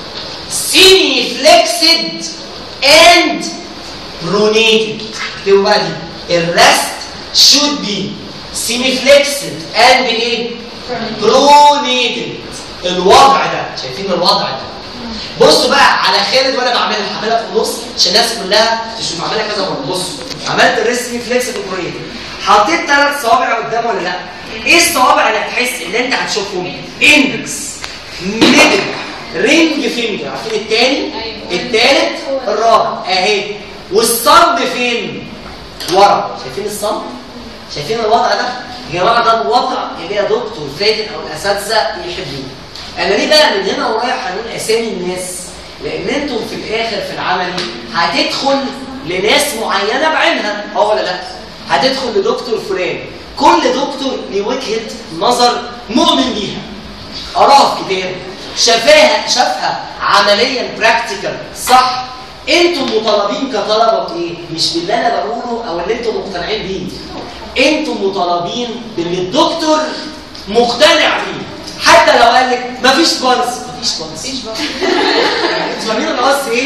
semi-flexed and pronated اكتبوا بقى دي الرست should be semi-flexed and ايه؟ pronated الوضع ده شايفين الوضع ده بصوا بقى على خالد وانا بعملها هعملها في النص عشان الناس كلها تشوف بعملها كذا مره بصوا عملت الريسمي فليكس بالبرويد حطيت ثلاث صوابع قدام ولا لا؟ ايه الصوابع اللي هتحس ان انت هتشوفهم؟ اندكس ميدل رينج فينجر عارفين التاني؟ التالت الرابع اهي والصب فين؟ ورا شايفين الصب؟ شايفين الوضع ده؟ يا جماعه ده الوضع اللي يا دكتور فاتن او الاساتذه يحبوه انا ليه بقى من هنا ورايح هنقول اسامي الناس لان انتم في الاخر في العملي هتدخل لناس معينه بعينها اه ولا لا هتدخل لدكتور فلان كل دكتور ليه وجهه نظر مؤمن بيها قراها في كتاب شافاها شافها عمليا براكتيكال صح انتم مطالبين كطلبه بايه مش باللي انا بقوله او اللي انتم مقتنعين بيه انتم مطالبين باللي الدكتور مقتنع بيه حتى لو قال لك مفيش بلس مفيش بلس مفيش بقى انتوا فاهمين انا قصدي ايه؟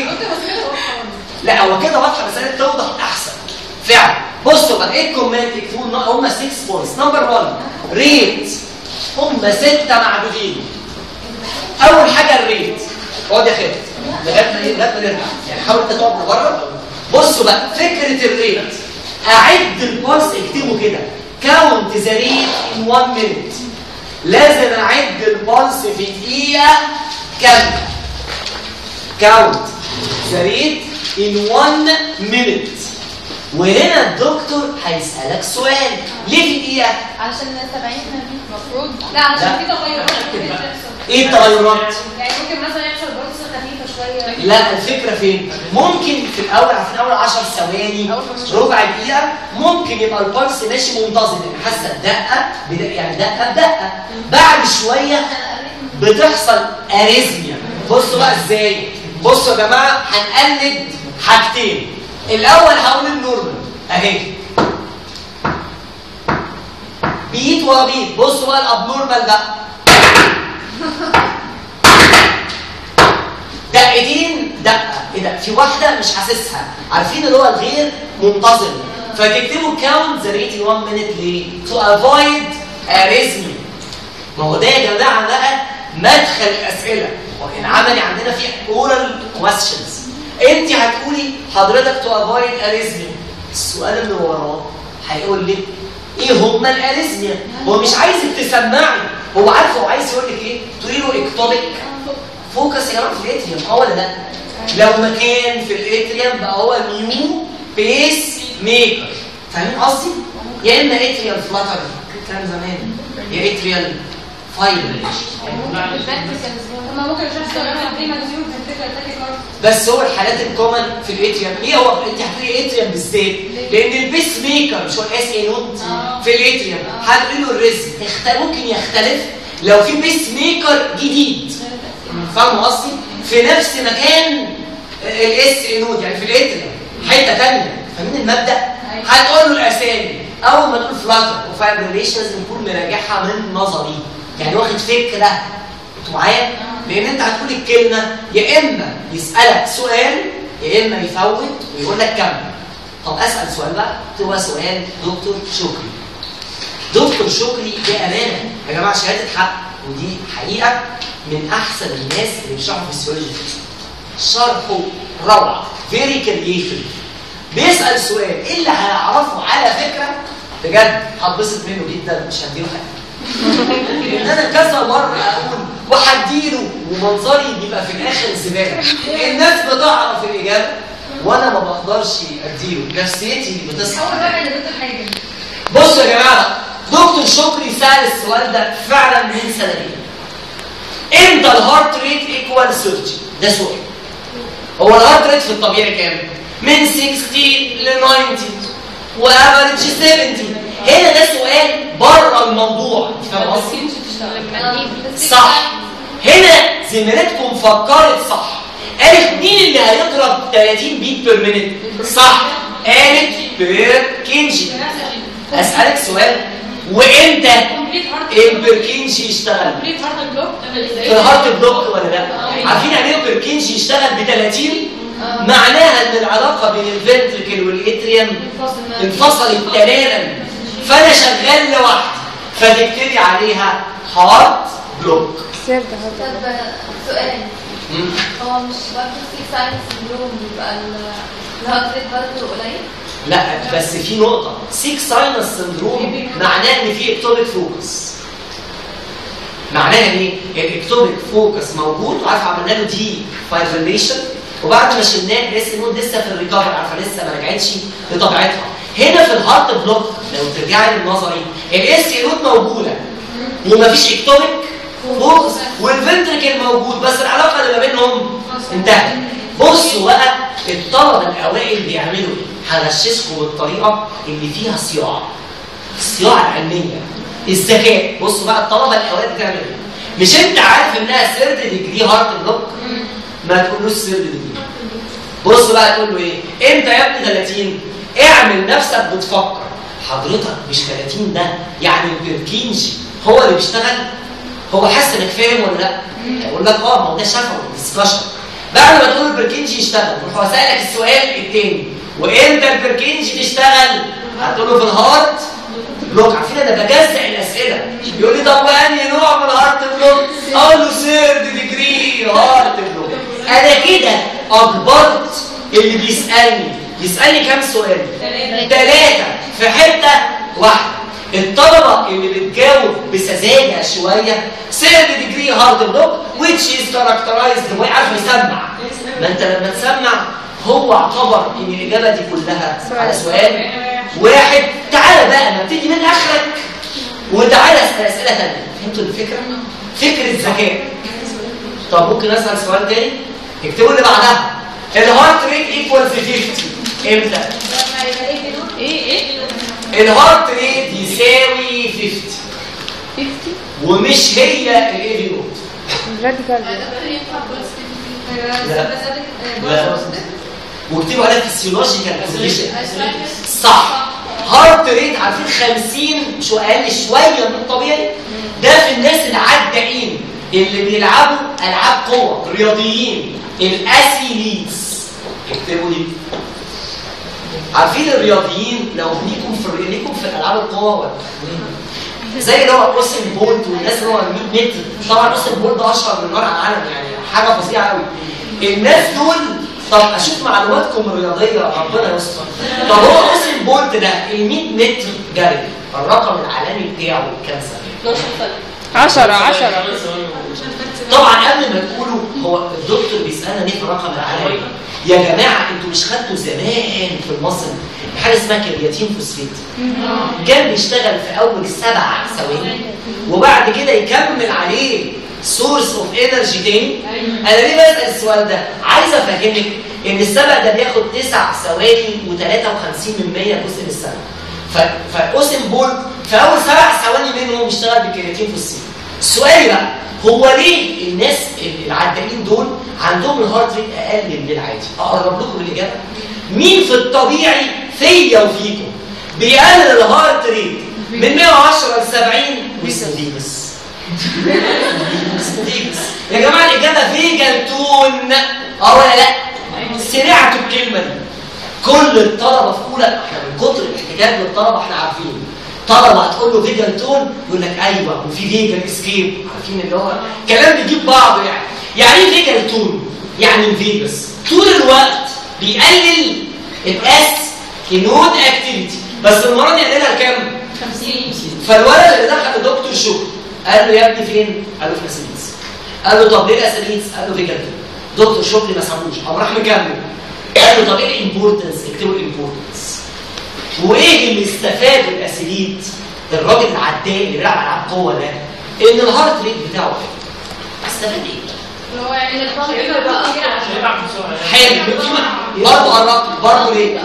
لا هو كده واضحه بس انا توضح احسن فعلا بصوا بقى ايه الكومنت يكتبوا هم 6 بوينتس نمبر 1 ريت هم سته معدودين اول حاجه الريت اقعد يا خالد لغايه ما لغايه ما نرجع يعني حاول انت تقعد بره بصوا بقى فكره الريت اعد البلس اكتبوا كده كاونت ذا ريت ان 1 مينيت لازم اعد البلس في دقيقه كامله كاونت ذا ريت ان 1 مينيت وهنا الدكتور هيسالك سؤال ليه في دقيقه علشان 70 دي المفروض لا علشان لا. في تغيرات ممكن تحصل ايه التغيرات يعني ممكن مثلا يحصل بروسس خفيفه شويه لا الفكره فين ممكن في الاول في اول 10 ثواني ربع دقيقه ممكن يبقى البلس ماشي منتظم يعني حاسه الدقه بد- يعني دقه بدقه بعد شويه بتحصل اريزميا بصوا بقى ازاي بصوا يا جماعه هنقلد حاجتين الاول هقول النورمال اهي بيت ورا بيت بصوا بقى الابنورمال ده دقتين دقه ايه ده في واحده مش حاسسها عارفين اللي هو الغير منتظم فتكتبوا كاونت ذا ريت 1 مينيت ليه؟ تو افويد اريزمي ما هو ده يا جماعه بقى مدخل الاسئله العملي عندنا فيه اورال كويستشنز انت هتقولي حضرتك تو افويد اريزمي السؤال اللي وراه هيقول لك ايه هما الاريزميا هو مش عايزك تسمعي هو عارف هو عايز يقول لك ايه تقولي له اكتوبيك فوكس يا جماعه في الاتريوم اه ولا لا لو مكان في الاتريوم بقى هو نيو بيس ميكر فاهمين قصدي يا اما اتريال فلاتر كان زمان يا اتريال فايبر هما ممكن يشوفوا استخدام البريما ديزيوم في الفكره التاكي كارد بس هو الحالات الكومن في الاتريوم ليه هو انت هتقولي اتريوم بالذات لان البيس ميكر مش هو الاس اي نوت آه. في الاتريوم هتقولي له الريزم اخت- ممكن يختلف لو في بيس ميكر جديد فاهم قصدي في نفس مكان الاس اي نود يعني في الاتريوم حته ثانيه فاهمين المبدا هتقول له الاسامي اول ما تقول فلاتر وفايبريليشن لازم تكون مراجعها من نظري يعني واخد فكره انتوا معايا لان انت هتقول الكلمه يا اما يسالك سؤال يا اما يفوت ويقول لك كمل طب اسال سؤال بقى هو سؤال دكتور شكري دكتور شكري دي امانه يا جماعه شهاده حق ودي حقيقه من احسن الناس اللي بيشرحوا فيسيولوجي شرحه روعه فيري كرييتيف بيسال سؤال ايه اللي هيعرفه على فكره بجد هتبسط منه جدا مش هديله حاجه ان انا كذا مره اقول وهديله ومنظري بيبقى في الاخر زباله الناس بتعرف الاجابه وانا ما بقدرش اديله نفسيتي بتصحى اول واحد اللي ضد حاجه بصوا يا جماعه دكتور شكري سال السؤال ده فعلا من سنتين امتى الهارت ريت ايكوال 30 ده سؤال هو الهارت ريت في الطبيعي كام من 60 ل 90 وافريج 70 هنا ده سؤال بره الموضوع انت فاهم قصدي صح هنا زميلتكم فكرت صح قالت مين اللي هيضرب 30 بيت بير مينيت صح قالت بير كينجي اسالك سؤال وامتى البركينجي يشتغل في الهارت بلوك ولا لا عارفين يعني ايه البركينجي يشتغل ب 30 معناها ان العلاقه بين الفنتركل والاتريوم انفصلت تماما فانا شغال لوحدي فتكتبي عليها هارت بلوك سير ده هذا طب سؤال هو مش برضه في ساينس سندروم بيبقى ال- الهارت ريت برضه قليل؟ لا بس في نقطة سيك ساينس سندروم معناه ان في اكتوبيك فوكس معناها ايه؟ الاكتوبيك فوكس موجود وعارف عملنا له دي فايبريشن وبعد ما شلناه لسه النود لسه في الريكفري عارفه لسه ما رجعتش لطبيعتها هنا في الهارت بلوك لو ترجعي للنظري الاس نود موجوده ومفيش اكتوبيك فوكس والفنتركل موجود بس العلاقه اللي ما بينهم انتهت بصوا بقى الطلبه الاوائل بيعملوا ايه؟ هغششكم بالطريقه اللي فيها صياعه الصياعه العلميه الذكاء بصوا بقى الطلبه الاوائل بتعمل ايه؟ مش انت عارف انها سيرد ديجري هارت بلوك ما تقولوش سيرد ديجري بص بقى تقول له ايه انت يا ابني 30 اعمل نفسك بتفكر حضرتك مش 30 ده يعني البركينجي هو اللي بيشتغل هو حاسس انك فاهم ولا لا هيقول لك اه ما هو ده شفوي ديسكشن بعد ما تقول البركينجي يشتغل يروح هو سالك السؤال التاني وامتى البركينجي تشتغل هتقول له في الهارت بلوك عارفين انا بجزع الاسئله يقول لي طب وانهي نوع من الهارت بلوك اقول له سيرد ديجري هارت بلوك انا كده اجبرت اللي بيسالني يسالني كام سؤال ثلاثه في حته واحده الطلبه اللي بتجاوب بسذاجه شويه سيرد ديجري هارت بلوك which is characterized by عارف يسمع ما انت لما تسمع هو اعتبر ان الاجابه دي كلها على سؤال واحد تعالى بقى نبتدي من اخرك وتعالى اسال اسئله ثانيه فهمتوا الفكره؟ فكره ذكاء طب ممكن اسال سؤال تاني؟ اكتبوا اللي بعدها الهارت ريت ايكوالز 50 امتى؟ ايه ايه الهارت ريت يساوي 50 50 ومش هي الاي في نوت راديكال لا واكتبوا عليها فيسيولوجيكال كونديشن صح هارت ريت عارفين 50 شو اقل شويه من الطبيعي ده في الناس العدائين اللي بيلعبوا العاب قوه رياضيين الاسيليتس اكتبوا دي عارفين الرياضيين لو ليكم في الري- ليكم في الالعاب القوه ولا زي اللي هو اوسن بولت والناس اللي هو 100 متر طبعا اوسن بولت ده اشهر من نار على العالم يعني حاجه فظيعه قوي الناس دول طب اشوف معلوماتكم الرياضيه ربنا يستر طب هو اوسن بولت ده ال 100 متر جري الرقم العالمي بتاعه كام سنه؟ 10 10 طبعا قبل ما تقولوا هو الدكتور بيسالنا ليه في الرقم العالمي يا جماعه انتوا مش خدتوا زمان في المصل حاجه اسمها كرياتين فوسفيت كان بيشتغل في اول سبع ثواني وبعد كده يكمل عليه سورس اوف انرجي تاني انا ليه بسال السؤال ده عايز افهمك ان السبع ده بياخد تسع ثواني و53 من 100 جزء من الثانيه ف- فاوسن بولت في اول سبع ثواني منهم اشتغل بالكرياتين فوسفيت السؤال بقى هو ليه الناس العدائين دول عندهم الهارت ريت اقل من العادي اقرب لكم الاجابه مين في الطبيعي فيا وفيكم بيقلل الهارت ريت من 110 ل 70 ويسنديبس ويسنديبس يا جماعه الاجابه فيجالتون اه ولا لا سمعتوا الكلمه دي كل الطلبه في اولى احنا من كتر الاحتكاك للطلبه احنا عارفين طلبه هتقول له فيجن تون يقول لك ايوه وفي فيجن اسكيب عارفين اللي هو كلام بيجيب بعضه يعني يعني ايه فيجن تون؟ يعني فيجاس طول الوقت بيقلل الاس كنود اكتيفيتي بس المره دي قللها لكام؟ 50 فالولد اللي دخل لدكتور شكري قال له يا ابني فين؟ قال له في الاسيليتس قال له طب ليه الاسيليتس؟ قال له فيجن دكتور شكري ما سابوش قام راح مكمل قال له طب ايه الامبورتنس؟ اكتبوا الامبورتنس وايه اللي استفاد الاسيليت الراجل العداء اللي بيلعب العاب قوه ده ان الهارت ريت بتاعه قل. بس هستفاد ايه؟ اللي هو يعني البامب يبقى كتير عشان حلو في برضه قربت برضه ليه؟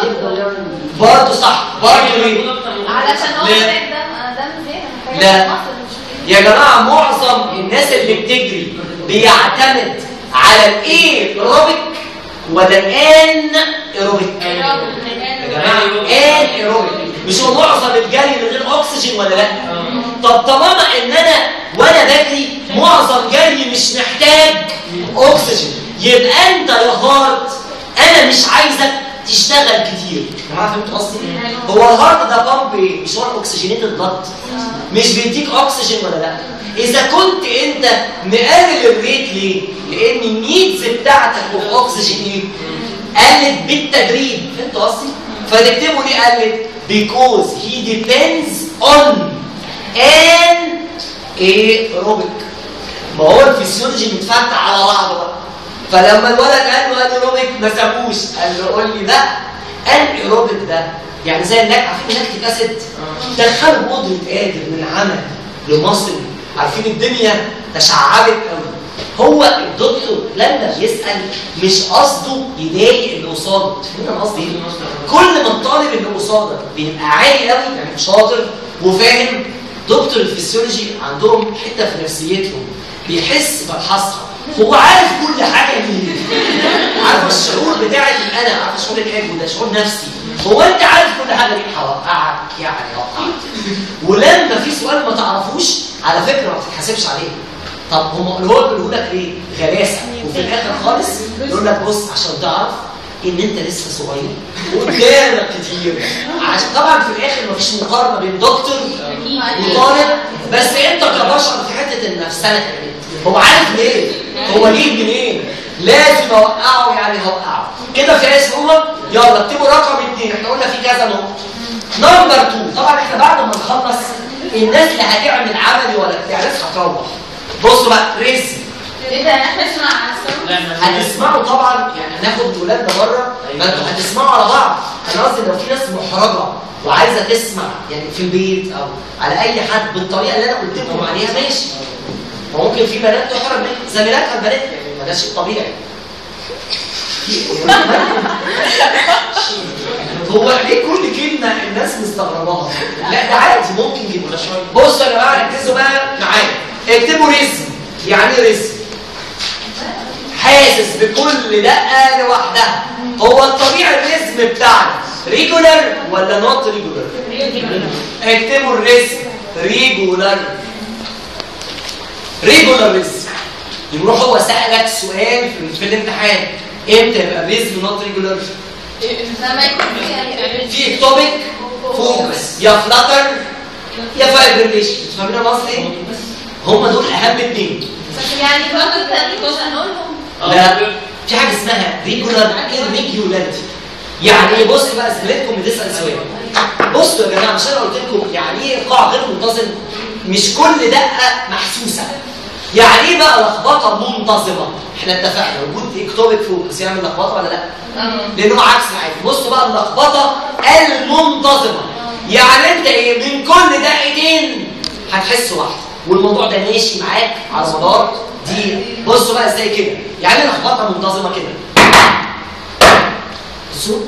برضه صح برضه ليه؟ علشان هو لا. محتاج دم دم زيادة محتاج لا. مصر مش يا جماعة معظم الناس اللي بتجري بيعتمد على الايروبيك ولا الان ايروبيك يا جماعة ان ايروبيك مش هو معظم الجري من غير اكسجين ولا لا طب طالما ان انا وانا بجري معظم جري مش محتاج اكسجين يبقى انت يا هارت انا مش عايزك تشتغل كتير يا جماعه فهمتوا قصدي هو الهارت ده بامب ايه مش هو الاكسجينيت الضغط مش بيديك اكسجين ولا لا اذا كنت انت مقلل الريت ليه لان النيدز بتاعتك والاكسجين ايه قلت بالتدريج فهمتوا قصدي فتكتبوا ليه قلت because he depends on an aerobic ما هو الفسيولوجي متفتح على بعضه بقى فلما الولد قال له انيروبيك ما سابوش قال له قول لي لا انيروبيك ده يعني زي النك عارفين لاكتيك اسيد دخلوا بودرة قادر من عمل لمصر عارفين الدنيا تشعبت قوي هو الدكتور لما بيسأل مش قصده يضايق اللي قصاده فاهم قصدي ايه؟ كل ما الطالب اللي قصادك بيبقى عالي قوي يعني شاطر وفاهم دكتور الفسيولوجي عندهم حته في نفسيتهم بيحس بالحسره هو عارف كل حاجه ليه عارف الشعور بتاع الانا عارف شعور الايجو ده شعور نفسي هو انت عارف كل حاجه ليه هوقعك يعني هوقعك ولما في سؤال ما تعرفوش على فكره ما بتتحاسبش عليه طب هم هو بيقولوا لك ليه غلاسه وفي الاخر خالص يقول لك بص عشان تعرف ان انت لسه صغير وقدامك كتير عشان طبعا في الاخر مفيش مقارنه بين دكتور وطالب بس انت كبشر في حته النفسنه كمان هو عارف ليه هو جه منين لازم اوقعه يعني هوقعه كده في ايه هو يلا اكتبوا رقم اثنين احنا قلنا في كذا نقطه نمبر 2 طبعا احنا بعد ما نخلص الناس اللي هتعمل عملي ولا بتاع ناس هتروح بصوا بقى رزق ايه ده احنا نسمع على الصوت هتسمعوا طبعا يعني هناخد ولادنا بره ما انتوا هتسمعوا على بعض انا قصدي لو في ناس محرجه وعايزه تسمع يعني في البيت او على اي حد بالطريقه اللي انا قلت لكم عليها ماشي ممكن في بنات تحرج منك زميلاتها البنات يعني ما ده شيء طبيعي هو ليه كل كلمه الناس مستغرباها لا ده عادي ممكن جدا بصوا يا جماعه ركزوا بقى معايا اكتبوا رزق يعني ايه رزق حاسس بكل دقة لوحدها هو الطبيعي الريزم بتاعنا ريجولر ولا نوت ريجولر اكتبوا الريزم ريجولر ريجولر ريزم يروح هو سألك سؤال في, في الامتحان امتى يبقى الريزم نوت ريجولر لما يكون في يعني في اكتوبيك فوكس يا فلاتر يا فايبريليشن فاهمين انا قصدي ايه؟ هم دول اهم اتنين بس يعني برضه التانيين مش هنقولهم لا في حاجه اسمها ريجولار irregularity يعني ايه بص بقى زميلتكم بتسال سؤال بصوا يا جماعه مش انا قلت لكم يعني ايه ايقاع غير منتظم مش كل دقه محسوسه يعني ايه بقى لخبطه منتظمه احنا اتفقنا وجود اكتوبيك فوكس يعمل لخبطه ولا لا لانه عكس العادي بصوا بقى اللخبطه المنتظمه يعني انت ايه من كل دقيقتين هتحس واحده والموضوع ده ماشي معاك على مدار دقيقه بصوا بقى ازاي كده يعني ايه لخبطه منتظمه كده بصوا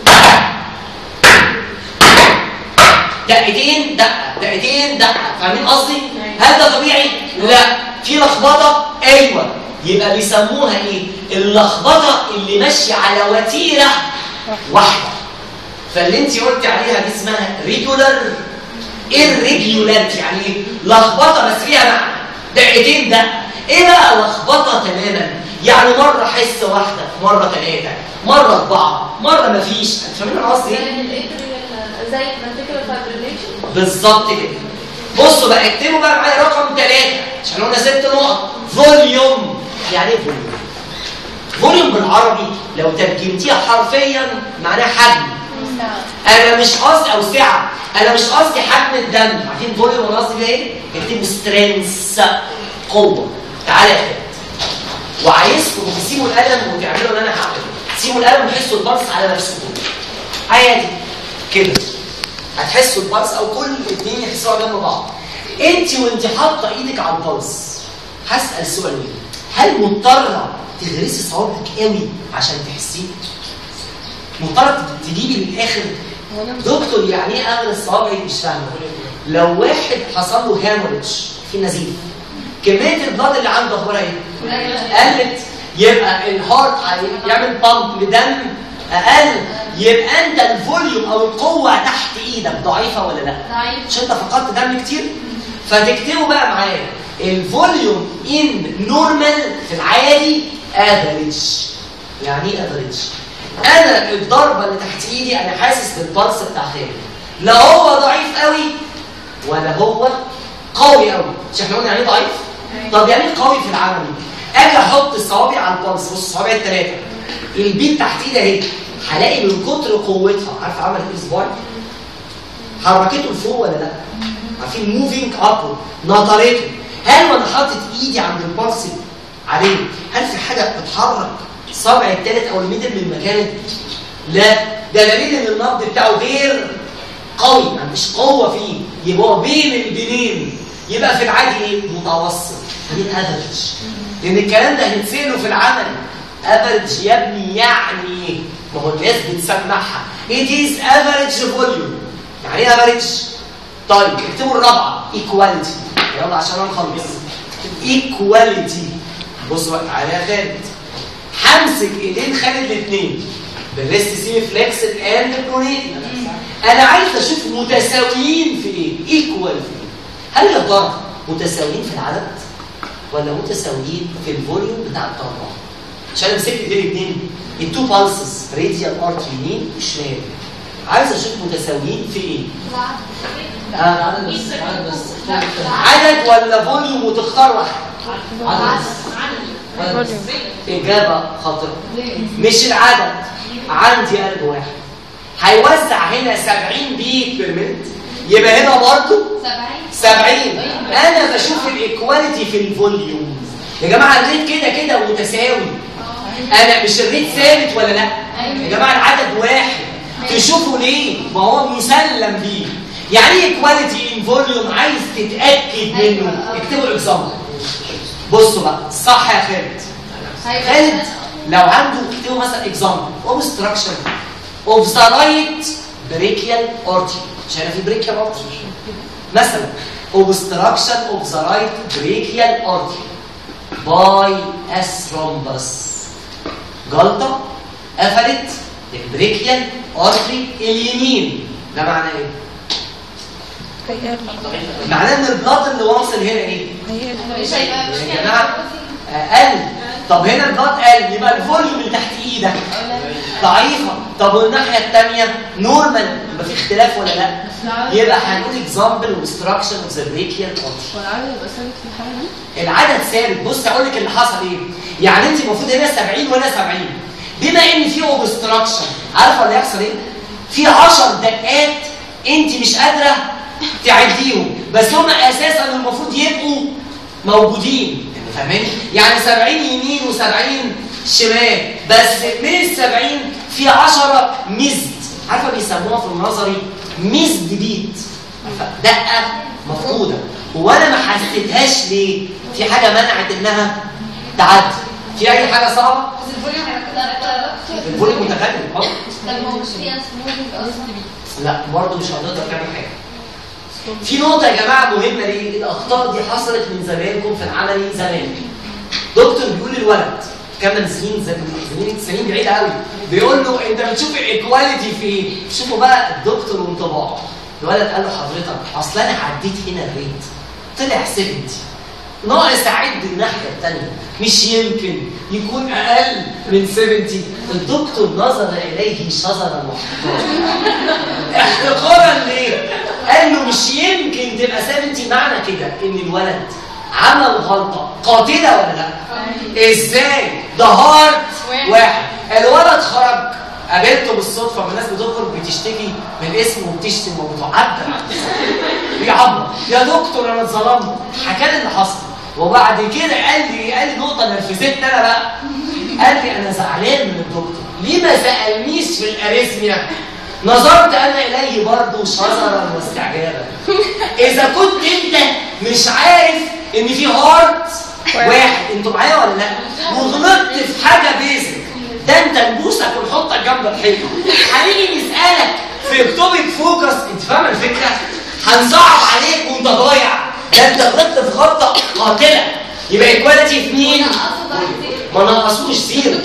دقيقتين دقه دقيقتين دقه فاهمين قصدي هل ده طبيعي لا في لخبطه ايوه يبقى بيسموها ايه اللخبطه اللي ماشيه على وتيره واحده فاللي انت قلتي عليها دي اسمها ريجولار irregularity يعني ايه لخبطه بس فيها معنى دقيقتين دقه ايه بقى لخبطه تماما يعني مره حس واحده مره ثلاثه مره اربعه مره مفيش فاهمين انا قصدي ايه زي الاتريال زي الفنتيكولار فايبريليشن بالظبط كده بصوا بقى اكتبوا بقى معايا رقم ثلاثة عشان قلنا ست نقط فوليوم يعني ايه فوليوم؟ فوليوم بالعربي لو ترجمتيها حرفيا معناها حجم انا مش قصدي او سعه انا مش قصدي حجم الدم عارفين فوليوم انا قصدي ايه؟ اكتبوا سترينث قوه تعالى يا اخوات وعايزكم تسيبوا القلم وتعملوا اللي انا هعمله سيبوا القلم وتحسوا البلس على نفسكم عادي كده هتحسوا البلس او كل الاثنين يحسوها جنب بعض انت وانت حاطه ايدك على البلس هسال سؤالين هل مضطره تغرسي صوابعك قوي عشان تحسيه مضطره تجيبي للاخر دكتور يعني ايه اغرس صوابعي مش فاهمه لو واحد حصل له هاموريدج في نزيف كميه البلاد اللي عنده اخبارها ايه قلت يبقى الهارت هيعمل بامب لدم اقل يبقى انت الفوليوم او القوه تحت ايدك ضعيفه ولا لا ضعيف مش انت فقدت دم كتير فتكتبوا بقى معايا الفوليوم ان نورمال في العادي افريج يعني ايه افريج انا الضربه اللي تحت ايدي انا حاسس بالبلس بتاع خالي لا هو ضعيف قوي ولا هو قوي قوي مش احنا قلنا يعني إيه ضعيف طب يعني إيه قوي في العملي اجي احط الصوابع على البلس بص الصوابع الثلاثه البيت تحت ايدي اهي هلاقي من كتر قوتها عارف عملت ايه صباعي حركته لفوق ولا لا عارفين موفينج اب نطرته هل وانا حاطط ايدي عند البلس عليه هل في حاجه بتحرك الصابع الثالث او الميدل من مكانه لا ده دليل ان النبض بتاعه غير قوي ما مش قوه فيه يبقى هو بين البنين يبقى في العادي ايه متوسط دي افريج لان الكلام ده هنتساله في العمل افريج يا ابني يعني ما هو الناس بتسمعها it is average volume يعني ايه افريج طيب اكتبوا الرابعه ايكواليتي يلا عشان نخلص ايكواليتي بص بقى تعالى يا خالد همسك ايدين خالد الاثنين بالريست سيمي فليكس اند برونيت انا عايز اشوف متساويين في ايه ايكوال في ايه هل يا ترى متساويين في العدد ولا متساويين في الفوليوم بتاع الطاقه عشان أنا مسكت ايدين الاثنين التو بالسز راديال ارت يمين وشمال عايز اشوف متساويين في ايه آه. عدد بس عدد بس عدد ولا فوليوم وتختار واحد عدد بس فوليوم. إجابة خاطئة مش العدد عندي قلب واحد هيوزع هنا 70 بيت بير مينت يبقى هنا برضه 70 انا بشوف الايكواليتي في الفوليوم يا جماعه الريت كده كده متساوي انا مش الريت ثابت ولا لا يا جماعه العدد واحد تشوفوا ليه ما هو مسلم بيه يعني ايه ايكواليتي ان فوليوم عايز تتاكد منه اكتبوا اكزامبل بصوا بقى صح يا خالد خالد لو عنده اكتبوا مثلا اكزامبل اوبستراكشن اوف ذا رايت بريكيال اورتي مش هنا في بريكيال اورتي مثلا obstruction of the right brachial artery by a thrombus جلطة قفلت البريكيال ارتري اليمين ده معناه ايه؟ معناه ان البلاد اللي واصل هنا ايه؟ مش هيبقى مش يا جماعه قل طب هنا البلاد قل يبقى الفوليوم اللي تحت ايدك ضعيفه طب والناحيه الثانيه نورمال يبقى في اختلاف ولا لا؟ يبقى هنقول اكزامبل اوبستراكشن اوف ذا بريكيال ارتري والعدد يبقى ثابت في الحالة دي؟ العدد ثابت بص اقول لك اللي حصل ايه يعني انت المفروض هنا 70 وهنا 70 بما ان في اوبستراكشن عارفه اللي هيحصل ايه في 10 دقات انت مش قادره تعديهم بس هم اساسا المفروض يبقوا موجودين يعني فاهماني يعني 70 يمين و70 شمال بس من ال 70 في 10 مزد عارفه بيسموها في النظري مزد بيت عارفة؟ دقه مفقوده هو انا ما حسيتهاش ليه في حاجه منعت انها تعدي في اي حاجه صعبه بس الفوليوم هيبقى الفوليوم متقدم اه طب ما هو مش فيها سموثنج اصلا لا برضه مش هنقدر نعمل حاجه في نقطة يا جماعة مهمة ليه؟ الأخطاء دي حصلت من زمانكم في العملي زمان. دكتور بيقول للولد كان من سنين زمان سنين بعيدة قوي بيقول له أنت بتشوف الإيكواليتي في إيه؟ شوفوا بقى الدكتور وانطباعه. الولد قال له حضرتك أصل أنا عديت هنا الريت طلع 70 ناقص أعد الناحية الثانية مش يمكن يكون أقل من 70 الدكتور نظر إليه شذرا محترما احتقارا ليه؟ قال له مش يمكن تبقى 70 معنى كده ان الولد عمل غلطه قاتله ولا لا؟ ازاي؟ ده هارت واحد الولد خرج قابلته بالصدفه من الناس بتخرج بتشتكي من اسمه وبتشتم وبتعبر عن بيعبر يا دكتور انا اتظلمت حكى لي اللي حصل وبعد كده قال لي قال لي نقطه نرفزتني انا بقى قال لي انا زعلان من الدكتور ليه ما سالنيش في الاريثميا نظرت انا اليه برضه شذرا واستعجابا اذا كنت انت مش عارف ان في هارت واحد انتوا معايا ولا لا وغلطت في حاجه بيزك ده انت نبوسك ونحطك جنب الحيطه هنيجي نسالك في اكتوبك فوكس انت فاهم الفكره هنصعب عليك وانت ضايع ده انت غلطت في غلطه قاتله يبقى ايكواليتي في مين؟ ما نقصوش زيرو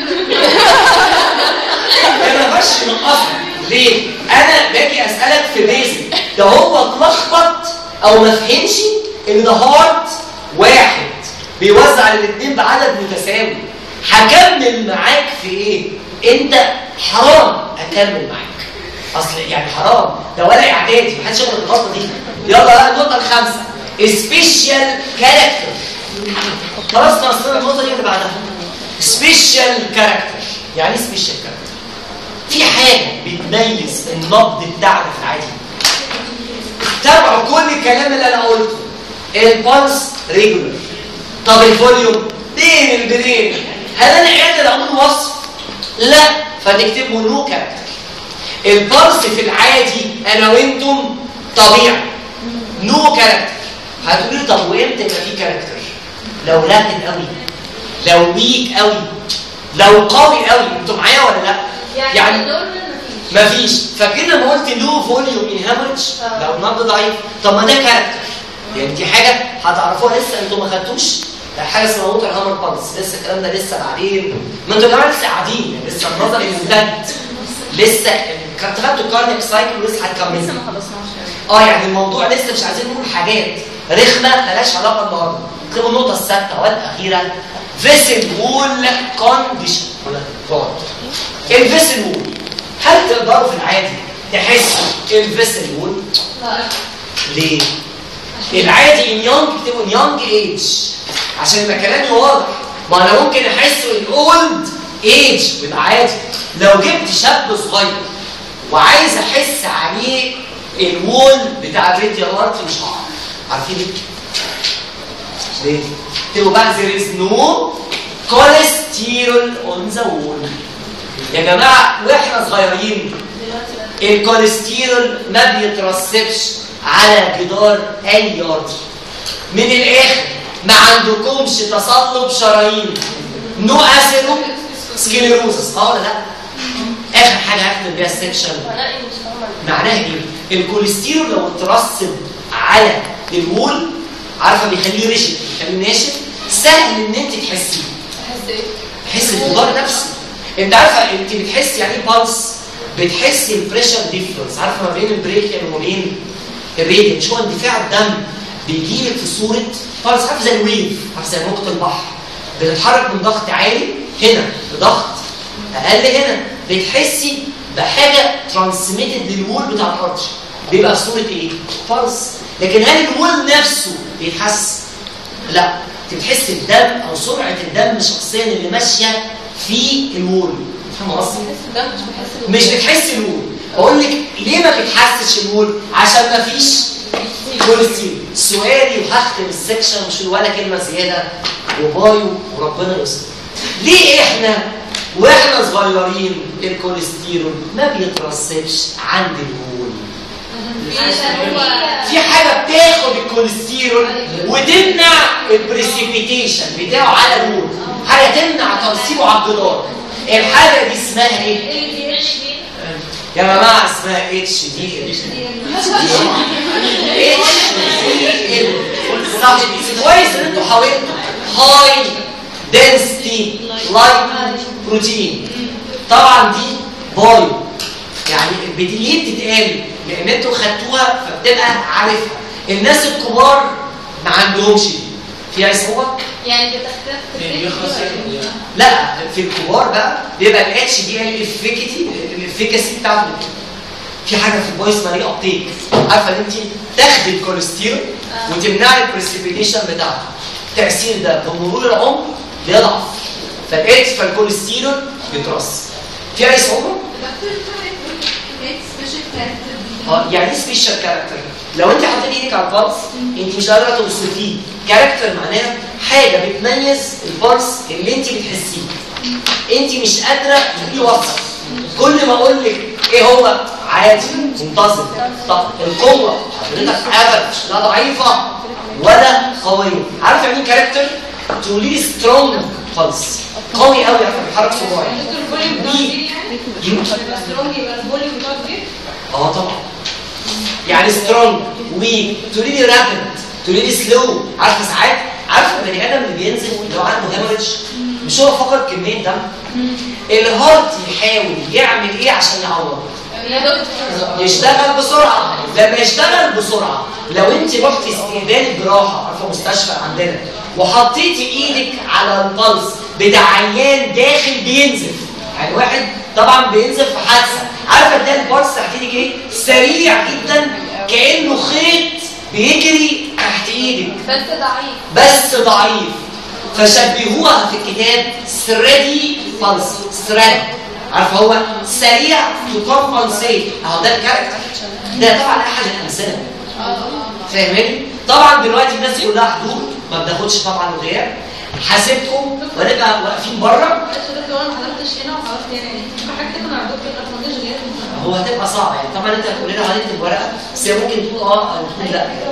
انا بش نقصه ليه؟ انا باجي اسالك في بيزك ده هو اتلخبط او ما فهمش ان ده هارت واحد بيوزع الاثنين بعدد متساوي هكمل معاك في ايه؟ انت حرام اكمل معاك اصل يعني حرام ده ولا اعدادي محدش يغلط الغلطه دي يلا بقى النقطه الخامسه سبيشال كاركتر خلاص ناقصنا النقطه دي اللي بعدها سبيشال كاركتر يعني ايه سبيشال كاركتر في حاجه بتميز النبض بتاعنا في العادي تابعوا كل الكلام اللي انا قلته البلس ريجولر طب الفوليوم بين البنين هل انا قادر اقول وصف لا فتكتبوا نو كاركتر البلس في العادي انا وانتم طبيعي نو كاركتر هتقولي لي طب وامتى يبقى في كاركتر لو راكد قوي لو ويك قوي لو قوي قوي انتوا معايا ولا لا يعني, يعني دول مفيش مفيش فاكرين لما قلت لو فوليوم ان هامرج لو النبض ضعيف طب ما ده كاركتر يعني دي حاجه هتعرفوها لسه انتوا ما خدتوش حاجه اسمها ووتر هامر بالس لسه الكلام ده لسه بعدين ما انتوا يا جماعه لسه قاعدين يعني لسه النظر ممتد لسه كنت خدتوا الكارنيك سايكل ولسه لسه هتكملوا ما خلصناش اه يعني الموضوع لسه مش عايزين نقول حاجات رخمه ملهاش علاقه النهارده كده النقطه السادسه والاخيره فيسل وول كونديشن الفيسل وول هل تقدروا في العادي تحسوا الفيسل وول لا ليه؟ العادي ان يونج تكتبوا ان يونج ايج عشان يبقى كلامي واضح ما انا ممكن احسه الاولد ايج يبقى عادي لو جبت شاب صغير وعايز احس عليه الوول بتاع الراديال ارت مش هعرف عارفين ليه؟ ليه؟ تبقوا بقى there is no cholesterol on the wall يا جماعه واحنا صغيرين الكوليسترول ما بيترسبش على جدار اي ارض من الاخر ما عندكمش تصلب شرايين نو اثيرو سكليروزس اه ولا لا اخر حاجه هكتب بيها السكشن معناها ايه الكوليسترول لو اترسب على الوول عارفه بيخليه رشد بيخليه ناشف سهل ان انت تحسيه تحس الجدار نفسه انت عارفه انت بتحس يعني ايه بالس بتحسي البريشر ديفرنس عارفه ما بين البريكيال وما بين الراديال مش هو اندفاع الدم بيجي لك في صوره بالس عارفه زي الويف عارفه زي موجه البحر بتتحرك من ضغط عالي هنا لضغط اقل هنا بتحسي بحاجه ترانسميتد للوول بتاع الارض بيبقى في صوره ايه؟ بالس لكن هل الوول نفسه بيتحس؟ لا انت بتحس الدم او سرعه الدم شخصيا اللي ماشيه في الوول فاهم قصدي؟ ده مش بحس مش بتحس الوول اقول لك ليه ما بتحسش الوول عشان ما فيش كوليسترول سؤالي وهختم السكشن مش ولا كلمه زياده وبايو وربنا يستر ليه احنا واحنا صغيرين الكوليسترول ما بيترسبش عند الوول عشان هو في حاجه بتاخد الكوليسترول وتمنع البريسيبيتيشن بتاعه على الوول حاجه تمنع ترسيبه على الجدار الحاجه دي اسمها ايه يا جماعه اسمها اتش دي ال اتش دي ال صح كويس ان انتوا حاولتوا هاي density لايت بروتين طبعا دي بايو يعني بت- ليه بتتقال لان انتوا خدتوها فبتبقى عارفها الناس الكبار ما عندهمش دي فيها صعوبه يعني بتختلف لا في الكبار بقى بيبقى الاتش دي ال افيكتي الافيكاسي بتاعته بتبقى. في حاجه في الفويس اسمها ابتيك عارفه ان انت تاخدي الكوليسترول وتمنعي البريسيبيتيشن بتاعته التاثير ده بمرور العمر بيضعف فالاتش فالكوليسترول بيترص في اي صعوبه؟ اه يعني ايه سبيشال كاركتر؟ لو انت حطيت ايدك على البلس انت مش قادره توصفيه كاركتر معناها حاجه بتميز البلس اللي انت بتحسيه انت مش قادره تقولي وصف كل ما اقول لك ايه هو عادي منتظم طب القوه حضرتك افرج لا ضعيفه ولا قويه عارف يعني ايه كاركتر تقولي لي سترونج بلس قوي قوي عارفه بيحرك صباعي ويك السترونج يبقى الفوليوم بتاعه كبير اه طبعا يعني سترونج ويك تقولي لي رابد تقولي لي سلو عارفه ساعات عارفه البني ادم اللي بينزل لو عنده هيموريدج مش هو فقد كميه دم الهارت يحاول يعمل ايه عشان يعوض يا دكتور يشتغل بسرعه لما يشتغل بسرعه لو انت رحتي استقبال جراحه عارفه مستشفى عندنا وحطيتي ايدك على البلس بتاع عيان داخل بينزف يعني واحد طبعا بينزف في حادثه عارفه ده البلس تحت ايدك ايه سريع جدا كانه خيط بيجري تحت ايدك بس ضعيف بس ضعيف فشبهوها في الكتاب ثريدي بلس ثريد عارف هو سريع تو كومبنسيت اهو ده الكاركتر ده طبعا احد الامثله فاهمين طبعا دلوقتي الناس كلها حضور ما بناخدش طبعا الغياب حاسبكم ونبقى واقفين بره معلش يا دكتور انا ما حضرتش هنا وحضرت هنا يعني في حاجه كده مع الدكتور ما فهمتش غير هو هتبقى صعبه يعني طبعا انت هتقول لنا هنكتب ورقه بس هي ممكن تقول اه او تقول لا